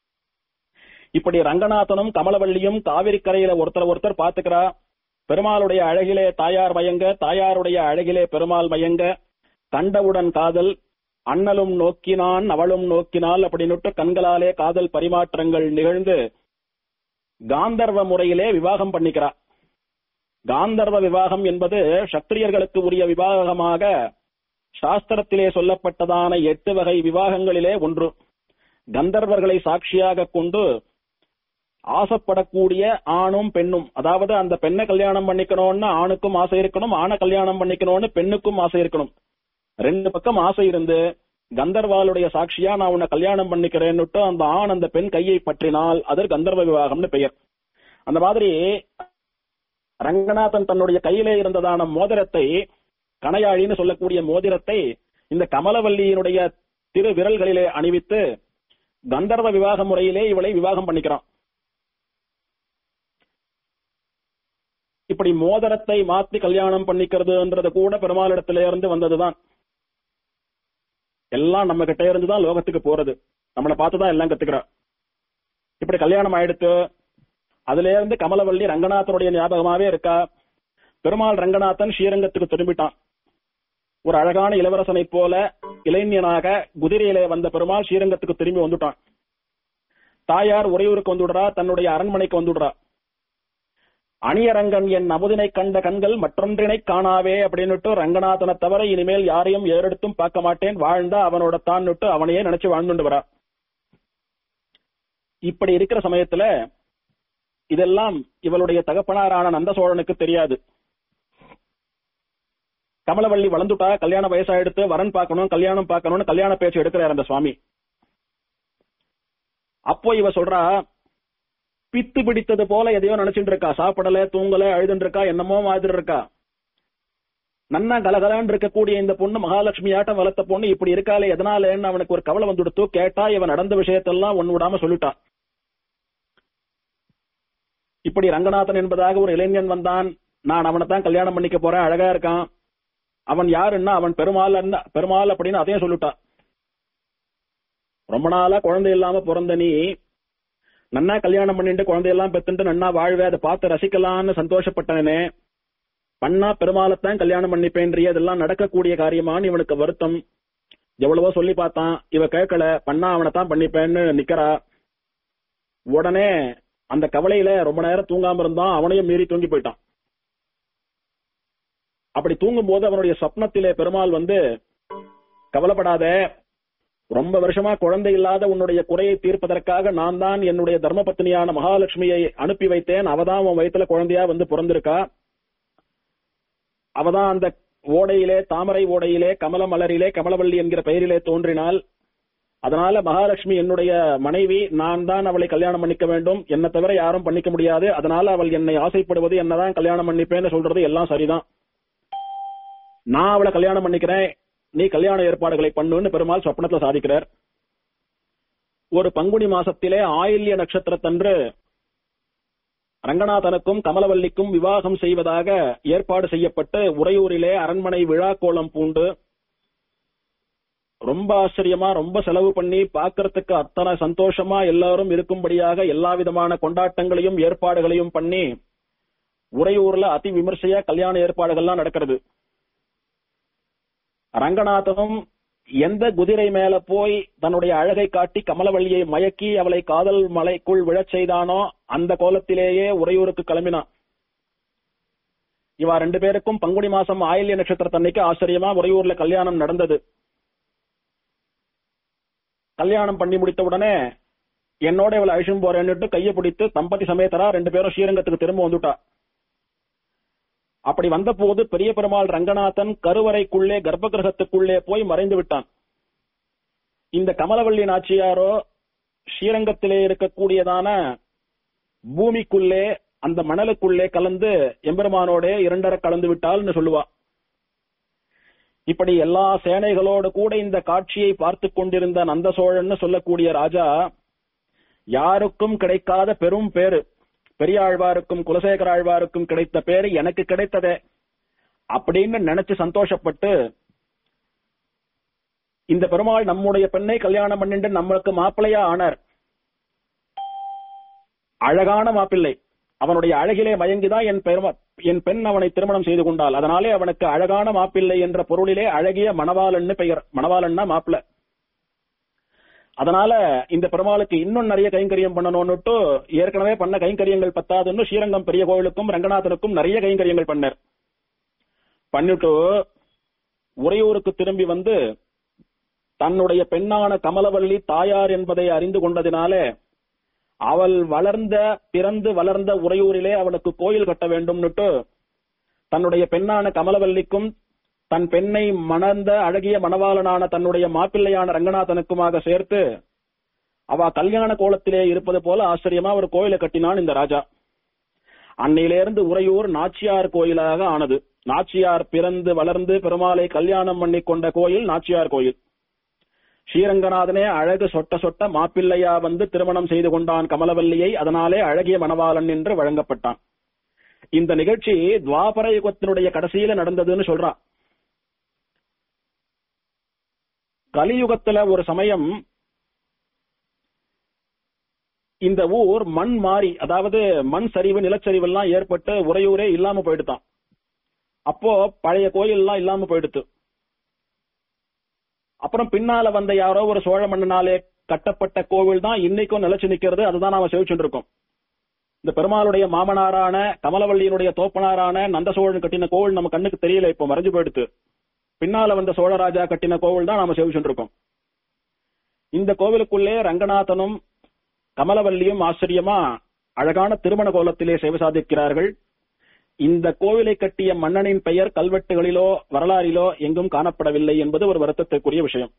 [SPEAKER 1] இப்படி ரங்கநாதனும் கமலவள்ளியும் காவிரி கரையில ஒருத்தர் ஒருத்தர் பாத்துக்கிறா பெருமாளுடைய அழகிலே தாயார் மயங்க தாயாருடைய அழகிலே பெருமாள் மயங்க கண்டவுடன் காதல் அண்ணலும் நோக்கினான் அவளும் நோக்கினாள் அப்படின்னுட்டு கண்களாலே காதல் பரிமாற்றங்கள் நிகழ்ந்து காந்தர்வ முறையிலே விவாகம் பண்ணிக்கிறா காந்தர்வ விவாகம் என்பது சத்திரியர்களுக்கு உரிய விவாகமாக சாஸ்திரத்திலே சொல்லப்பட்டதான எட்டு வகை விவாகங்களிலே ஒன்று கந்தர்வர்களை சாட்சியாக கொண்டு ஆசைப்படக்கூடிய ஆணும் பெண்ணும் அதாவது அந்த பெண்ணை கல்யாணம் பண்ணிக்கணும்னு ஆணுக்கும் ஆசை இருக்கணும் ஆணை கல்யாணம் பண்ணிக்கணும்னு பெண்ணுக்கும் ஆசை இருக்கணும் ரெண்டு பக்கம் ஆசை இருந்து கந்தர்வாளுடைய சாட்சியா நான் உன்னை கல்யாணம் பண்ணிக்கிறேன்னுட்டு அந்த ஆண் அந்த பெண் கையை பற்றினால் அது கந்தர்வ விவாகம்னு பெயர் அந்த மாதிரி ரங்கநாதன் தன்னுடைய கையிலே இருந்ததான மோதிரத்தை கணையாழின்னு சொல்லக்கூடிய மோதிரத்தை இந்த கமலவல்லியினுடைய திரு விரல்களிலே அணிவித்து கந்தர்வ விவாக முறையிலே இவளை விவாகம் பண்ணிக்கிறான் இப்படி மோதிரத்தை மாத்தி கல்யாணம் பண்ணிக்கிறதுன்றது கூட பெருமாளிடத்தில இருந்து வந்ததுதான் எல்லாம் நம்ம கிட்ட இருந்து தான் லோகத்துக்கு போறது நம்மளை பார்த்துதான் எல்லாம் கத்துக்கிறா இப்படி கல்யாணம் ஆயிடுத்து அதுல இருந்து கமலவல்லி ரங்கநாதனுடைய ஞாபகமாவே இருக்கா பெருமாள் ரங்கநாதன் ஸ்ரீரங்கத்துக்கு திரும்பிட்டான் ஒரு அழகான இளவரசனை போல இளைஞனாக குதிரையிலே வந்த பெருமாள் ஸ்ரீரங்கத்துக்கு திரும்பி வந்துட்டான் தாயார் உறையூருக்கு வந்துடுறா தன்னுடைய அரண்மனைக்கு வந்துடுறா அணியரங்கன் என் அமுதினை கண்ட கண்கள் மற்றொன்றினை காணாவே அப்படின்னுட்டு ரங்கநாதனை தவிர இனிமேல் யாரையும் ஏறெடுத்தும் பார்க்க மாட்டேன் வாழ்ந்தா அவனோட தான் அவனையே நினைச்சு வாழ்ந்துட்டு வரா இப்படி இருக்கிற சமயத்துல இதெல்லாம் இவளுடைய தகப்பனாரான நந்த சோழனுக்கு தெரியாது கமலவள்ளி வளர்ந்துட்டா கல்யாண வயசாயிடுத்து வரன் பார்க்கணும் கல்யாணம் பார்க்கணும்னு கல்யாண பேச்சு எடுக்கிறார் அந்த சுவாமி அப்போ இவ சொல்றா பித்து பிடித்தது போல எதையோ நினைச்சிட்டு இருக்கா சாப்பிடல தூங்கல அழுதுன்னு இருக்கா என்னமோ மாதிரி இருக்கா நன்னா கலகலான்னு இருக்கக்கூடிய இந்த பொண்ணு மகாலட்சுமி ஆட்டம் வளர்த்த பொண்ணு இப்படி இருக்காளே எதனாலேன்னு அவனுக்கு ஒரு கவலை வந்துடுத்து கேட்டா இவன் நடந்த விஷயத்தெல்லாம் ஒண்ணு விடாம சொல்லிட்டான் இப்படி ரங்கநாதன் என்பதாக ஒரு இளைஞன் வந்தான் நான் அவனை தான் கல்யாணம் பண்ணிக்க போறேன் அழகா இருக்கான் அவன் யாருன்னா அவன் பெருமாள் பெருமாள் அப்படின்னு அதையும் சொல்லிட்டான் ரொம்ப நாளா குழந்தை இல்லாம பிறந்த நீ நன்னா கல்யாணம் பண்ணிட்டு குழந்தையெல்லாம் பெத்துட்டு நன்னா வாழ்வே அதை பார்த்து ரசிக்கலாம்னு சந்தோஷப்பட்டனே பண்ணா பெருமாளைத்தான் கல்யாணம் பண்ணிப்பேன்றிய இதெல்லாம் நடக்கக்கூடிய காரியமான்னு இவனுக்கு வருத்தம் எவ்வளவோ சொல்லி பார்த்தான் இவ கேட்கல பண்ணா அவனை தான் பண்ணிப்பேன்னு நிக்கிறா உடனே அந்த கவலையில ரொம்ப நேரம் தூங்காம இருந்தான் அவனையும் மீறி தூங்கி போயிட்டான் அப்படி தூங்கும் போது அவனுடைய சொப்னத்திலே பெருமாள் வந்து கவலைப்படாத ரொம்ப வருஷமா குழந்தை இல்லாத உன்னுடைய குறையை தீர்ப்பதற்காக நான் தான் என்னுடைய தர்மபத்னியான மகாலட்சுமியை அனுப்பி வைத்தேன் அவதான் உன் வயித்துல குழந்தையா வந்து பிறந்திருக்கா அவதான் அந்த ஓடையிலே தாமரை ஓடையிலே கமல மலரிலே கமலவள்ளி என்கிற பெயரிலே தோன்றினாள் அதனால மகாலட்சுமி என்னுடைய மனைவி நான் தான் அவளை கல்யாணம் பண்ணிக்க வேண்டும் என்ன தவிர யாரும் பண்ணிக்க முடியாது அதனால அவள் என்னை ஆசைப்படுவது என்னதான் கல்யாணம் பண்ணிப்பேன்னு சொல்றது எல்லாம் சரிதான் நான் அவளை கல்யாணம் பண்ணிக்கிறேன் நீ கல்யாண ஏற்பாடுகளை பண்ணுன்னு பெருமாள் சொப்னத்துல சாதிக்கிறார் ஒரு பங்குனி மாசத்திலே ஆயில்ய நட்சத்திரத்தன்று ரங்கநாதனுக்கும் கமலவல்லிக்கும் விவாகம் செய்வதாக ஏற்பாடு செய்யப்பட்டு உறையூரிலே அரண்மனை விழா கோலம் பூண்டு ரொம்ப ஆச்சரியமா ரொம்ப செலவு பண்ணி பார்க்கறதுக்கு அத்தனை சந்தோஷமா எல்லாரும் இருக்கும்படியாக எல்லா விதமான கொண்டாட்டங்களையும் ஏற்பாடுகளையும் பண்ணி உறையூர்ல அதி விமர்சையா கல்யாண ஏற்பாடுகள்லாம் நடக்கிறது ரங்கநாதனும் எந்த குதிரை மேல போய் தன்னுடைய அழகை காட்டி கமலவள்ளியை மயக்கி அவளை காதல் மலைக்குள் விழச் செய்தானோ அந்த கோலத்திலேயே உறையூருக்கு கிளம்பினான் இவா ரெண்டு பேருக்கும் பங்குனி மாசம் ஆயில்ய நட்சத்திரத்தன்னைக்கு ஆச்சரியமா உறையூர்ல கல்யாணம் நடந்தது கல்யாணம் பண்ணி முடித்த உடனே என்னோட இவளை அழிச்சும் போறேன்னுட்டு கையை பிடித்து தம்பதி சமேதரா ரெண்டு பேரும் ஸ்ரீரங்கத்துக்கு திரும்ப வந்துட்டா அப்படி வந்த போது பெரிய பெருமாள் ரங்கநாதன் கருவறைக்குள்ளே கர்ப்ப கிரகத்துக்குள்ளே போய் மறைந்து விட்டான் இந்த கமலவள்ளி நாச்சியாரோ ஸ்ரீரங்கத்திலே இருக்கக்கூடியதான பூமிக்குள்ளே அந்த மணலுக்குள்ளே கலந்து எம்பெருமானோட இரண்டரை கலந்து விட்டாள்னு சொல்லுவா இப்படி எல்லா சேனைகளோடு கூட இந்த காட்சியை பார்த்து கொண்டிருந்த நந்த சோழன் சொல்லக்கூடிய ராஜா யாருக்கும் கிடைக்காத பெரும் பேரு பெரியாழ்வாருக்கும் குலசேகர ஆழ்வாருக்கும் கிடைத்த பேரு எனக்கு கிடைத்ததே அப்படின்னு நினைச்சு சந்தோஷப்பட்டு இந்த பெருமாள் நம்முடைய பெண்ணை கல்யாணம் பண்ணிட்டு நம்மளுக்கு மாப்பிள்ளையா ஆனார் அழகான மாப்பிள்ளை அவனுடைய அழகிலே மயங்கிதான் என் பெருமா என் பெண் அவனை திருமணம் செய்து கொண்டாள் அதனாலே அவனுக்கு அழகான மாப்பிள்ளை என்ற பொருளிலே அழகிய மணவாளன்னு பெயர் மணவாளன்னா மாப்பிள்ளை அதனால இந்த பெருமாளுக்கு இன்னும் நிறைய கைங்கரியம் பண்ணணும்னுட்டு ஏற்கனவே பண்ண கைங்கரியங்கள் பத்தாதுன்னு ஸ்ரீரங்கம் பெரிய கோவிலுக்கும் ரங்கநாதனுக்கும் நிறைய கைங்கரியங்கள் பண்ணார் பண்ணிட்டு உறையூருக்கு திரும்பி வந்து தன்னுடைய பெண்ணான கமலவள்ளி தாயார் என்பதை அறிந்து கொண்டதினாலே அவள் வளர்ந்த பிறந்து வளர்ந்த உறையூரிலே அவனுக்கு கோயில் கட்ட வேண்டும்னுட்டு தன்னுடைய பெண்ணான கமலவல்லிக்கும் தன் பெண்ணை மணந்த அழகிய மணவாளனான தன்னுடைய மாப்பிள்ளையான ரங்கநாதனுக்குமாக சேர்த்து அவ கல்யாண கோலத்திலே இருப்பது போல ஆச்சரியமா ஒரு கோயிலை கட்டினான் இந்த ராஜா அன்னையிலிருந்து உறையூர் நாச்சியார் கோயிலாக ஆனது நாச்சியார் பிறந்து வளர்ந்து பெருமாளை கல்யாணம் பண்ணி கொண்ட கோயில் நாச்சியார் கோயில் ஸ்ரீரங்கநாதனே அழகு சொட்ட சொட்ட மாப்பிள்ளையா வந்து திருமணம் செய்து கொண்டான் கமலவல்லியை அதனாலே அழகிய மணவாளன் என்று வழங்கப்பட்டான் இந்த நிகழ்ச்சி துவாபர யுகத்தினுடைய கடைசியில நடந்ததுன்னு சொல்றான் கலியுகத்துல ஒரு சமயம் இந்த ஊர் மண் மாறி அதாவது மண் சரிவு நிலச்சரிவு எல்லாம் ஏற்பட்டு உறையூரே இல்லாம போயிடுதான் அப்போ பழைய கோயில் எல்லாம் இல்லாம போயிடுத்து அப்புறம் பின்னால வந்த யாரோ ஒரு சோழ மன்னனாலே கட்டப்பட்ட கோவில் தான் இன்னைக்கும் நிலைச்சு நிக்கிறது அதுதான் நாம செவிச்சுட்டு இருக்கோம் இந்த பெருமாளுடைய மாமனாரான கமலவள்ளியினுடைய தோப்பனாரான நந்த சோழன் கட்டின கோவில் நம்ம கண்ணுக்கு தெரியல இப்ப மறைஞ்சு போயிடுத்து பின்னால வந்த சோழராஜா கட்டின கோவில் தான் நாம செவிச்சுட்டு இருக்கோம் இந்த கோவிலுக்குள்ளே ரங்கநாதனும் கமலவல்லியும் ஆச்சரியமா அழகான திருமண கோலத்திலே சேவை சாதிக்கிறார்கள் இந்த கோவிலை கட்டிய மன்னனின் பெயர் கல்வெட்டுகளிலோ வரலாறிலோ எங்கும் காணப்படவில்லை என்பது ஒரு வருத்தத்திற்குரிய விஷயம்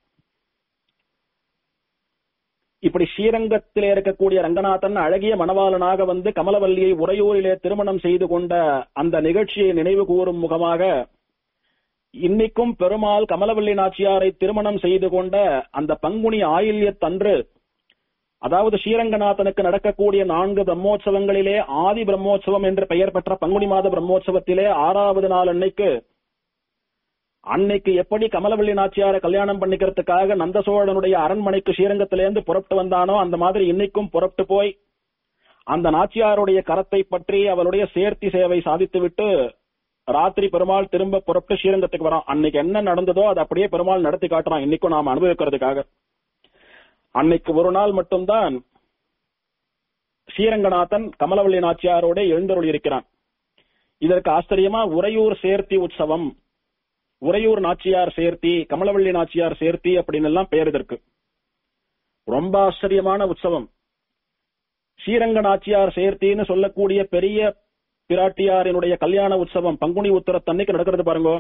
[SPEAKER 1] இப்படி ஸ்ரீரங்கத்திலே இருக்கக்கூடிய ரங்கநாதன் அழகிய மணவாளனாக வந்து கமலவல்லியை உறையூரிலே திருமணம் செய்து கொண்ட அந்த நிகழ்ச்சியை நினைவு கூறும் முகமாக இன்னைக்கும் பெருமாள் கமலவல்லி நாச்சியாரை திருமணம் செய்து கொண்ட அந்த பங்குனி ஆயில்யத்தன்று அதாவது ஸ்ரீரங்கநாதனுக்கு நடக்கக்கூடிய நான்கு பிரம்மோற்சவங்களிலே ஆதி பிரம்மோற்சவம் என்று பெயர் பெற்ற பங்குனி மாத பிரம்மோற்சவத்திலே ஆறாவது நாள் அன்னைக்கு அன்னைக்கு எப்படி கமலவள்ளி நாச்சியாரை கல்யாணம் பண்ணிக்கிறதுக்காக நந்த சோழனுடைய அரண்மனைக்கு ஸ்ரீரங்கத்திலேருந்து புறப்பட்டு வந்தானோ அந்த மாதிரி இன்னைக்கும் புறப்பட்டு போய் அந்த நாச்சியாருடைய கரத்தை பற்றி அவளுடைய சேர்த்தி சேவை சாதித்துவிட்டு ராத்திரி பெருமாள் திரும்ப புறப்பட்டு ஸ்ரீரங்கத்துக்கு வரான் அன்னைக்கு என்ன நடந்ததோ அதை அப்படியே பெருமாள் நடத்தி காட்டுறான் இன்னைக்கும் நாம் அனுபவிக்கிறதுக்காக அன்னைக்கு ஒரு நாள் மட்டும்தான் ஸ்ரீரங்கநாதன் கமலவள்ளி நாச்சியாரோட எழுந்தருள் இருக்கிறான் இதற்கு ஆச்சரியமா உறையூர் சேர்த்தி உற்சவம் உறையூர் நாச்சியார் சேர்த்தி கமலவள்ளி நாச்சியார் சேர்த்தி அப்படின்னு எல்லாம் பெயர் இதற்கு ரொம்ப ஆச்சரியமான உற்சவம் ஸ்ரீரங்க நாச்சியார் சேர்த்தின்னு சொல்லக்கூடிய பெரிய பிராட்டியாரினுடைய கல்யாண உற்சவம் பங்குனி உத்தரத்தன்னைக்கு நடக்கிறது பாருங்க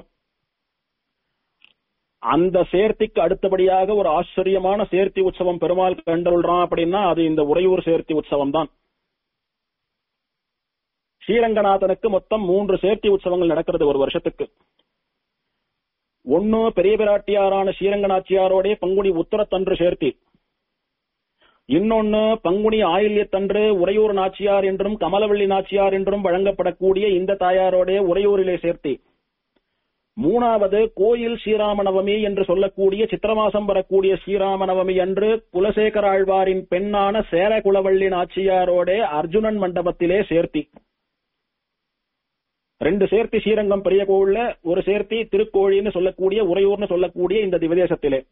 [SPEAKER 1] அந்த சேர்த்திக்கு அடுத்தபடியாக ஒரு ஆச்சரியமான சேர்த்தி உற்சவம் பெருமாள் கண்டருள்றான் அப்படின்னா அது இந்த உறையூர் சேர்த்தி உற்சவம் தான் ஸ்ரீரங்கநாதனுக்கு மொத்தம் மூன்று சேர்த்தி உற்சவங்கள் நடக்கிறது ஒரு வருஷத்துக்கு ஒன்னு பெரிய பிராட்டியாரான ஸ்ரீரங்கநாச்சியாரோட பங்குனி உத்தரத்தன்று சேர்த்தி இன்னொன்னு பங்குனி ஆயில்யத்தன்று உறையூர் நாச்சியார் என்றும் கமலவள்ளி நாச்சியார் என்றும் வழங்கப்படக்கூடிய இந்த தாயாரோட உறையூரிலே சேர்த்தி மூணாவது கோயில் ஸ்ரீராமநவமி என்று சொல்லக்கூடிய சித்திரமாசம் வரக்கூடிய ஸ்ரீராமநவமி அன்று குலசேகர ஆழ்வாரின் பெண்ணான சேரகுலவள்ளி நாச்சியாரோட அர்ஜுனன் மண்டபத்திலே சேர்த்தி ரெண்டு சேர்த்தி ஸ்ரீரங்கம் பெரிய கோவில்ல ஒரு சேர்த்தி திருக்கோழின்னு சொல்லக்கூடிய உறையூர்னு சொல்லக்கூடிய இந்த திவதேசத்திலே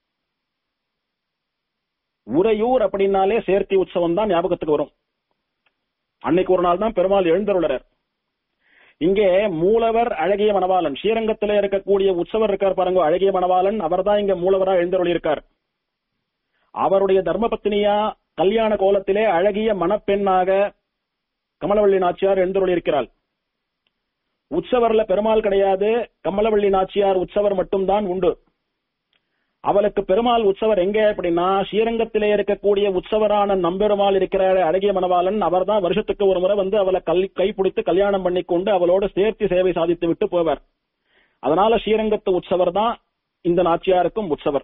[SPEAKER 1] உறையூர் அப்படின்னாலே சேர்த்தி உற்சவம் தான் ஞாபகத்துக்கு வரும் அன்னைக்கு ஒரு நாள் தான் பெருமாள் எழுந்தருளர் இங்கே மூலவர் அழகிய மணவாளன் ஸ்ரீரங்கத்திலே இருக்கக்கூடிய உற்சவர் இருக்கார் பாருங்க அழகிய மணவாளன் அவர் தான் இங்க மூலவரா எழுந்தருளி இருக்கார் அவருடைய தர்மபத்தினியா கல்யாண கோலத்திலே அழகிய மணப்பெண்ணாக கமலவள்ளி நாச்சியார் எழுந்தருளி இருக்கிறாள் உற்சவர்ல பெருமாள் கிடையாது கமலவள்ளி நாச்சியார் உற்சவர் மட்டும்தான் உண்டு அவளுக்கு பெருமாள் உற்சவர் எங்க அப்படின்னா ஸ்ரீரங்கத்திலே இருக்கக்கூடிய உற்சவரான நம்பெருமாள் இருக்கிற அழகிய மணவாளன் அவர் தான் வருஷத்துக்கு ஒரு முறை வந்து அவளை கல் கைப்பிடித்து கல்யாணம் பண்ணி கொண்டு அவளோட சேர்த்து சேவை சாதித்து விட்டு போவார் அதனால ஸ்ரீரங்கத்து உற்சவர் தான் இந்த நாச்சியாருக்கும் உற்சவர்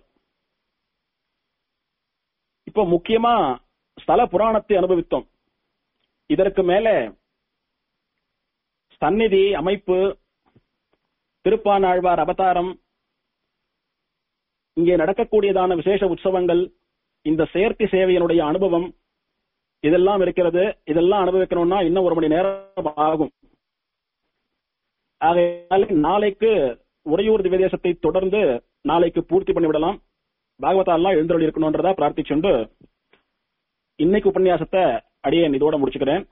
[SPEAKER 1] இப்போ முக்கியமா ஸ்தல புராணத்தை அனுபவித்தோம் இதற்கு மேல சந்நிதி அமைப்பு திருப்பானாழ்வார் அவதாரம் இங்கே நடக்கக்கூடியதான விசேஷ உற்சவங்கள் இந்த சேர்த்தி சேவையினுடைய அனுபவம் இதெல்லாம் இருக்கிறது இதெல்லாம் அனுபவிக்கணும்னா இன்னும் ஒரு மணி நேரம் ஆகும் ஆகையால் நாளைக்கு உறையூர் திவதேசத்தை தொடர்ந்து நாளைக்கு பூர்த்தி பண்ணிவிடலாம் பாகவதாலாம் எழுந்தருள் இருக்கணும்ன்றதா பிரார்த்திச்சுண்டு இன்னைக்கு உபன்யாசத்தை அடியேன் இதோட முடிச்சுக்கிறேன்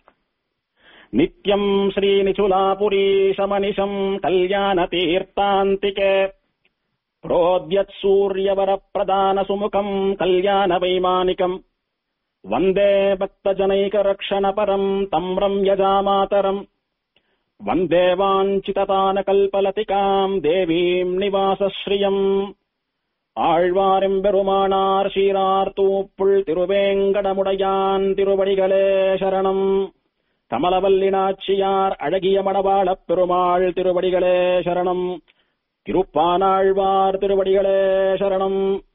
[SPEAKER 1] நித்யம் ஸ்ரீ நிச்சுலாபுரி சமனிஷம் கல்யாண தீர்த்தாந்திகே प्रोद्यत् सूर्यवरप्रदानसुमुखम् कल्याणवैमानिकम् वन्दे भक्तजनैकरक्षणपरम् तम्रम् यजामातरम् वन्दे वाञ्छिततानकल्पलतिकाम् देवीम् निवासश्रियम् ஆழ்வாரும் பெருமானார் சீரார் தூப்புள் திருவேங்கடமுடையான் திருவடிகளே சரணம் கமலவல்லி நாச்சியார் அழகிய மணவாளப் பெருமாள் திருவடிகளே சரணம் திருப்பானாழ்வார் திருவடிகளே சரணம்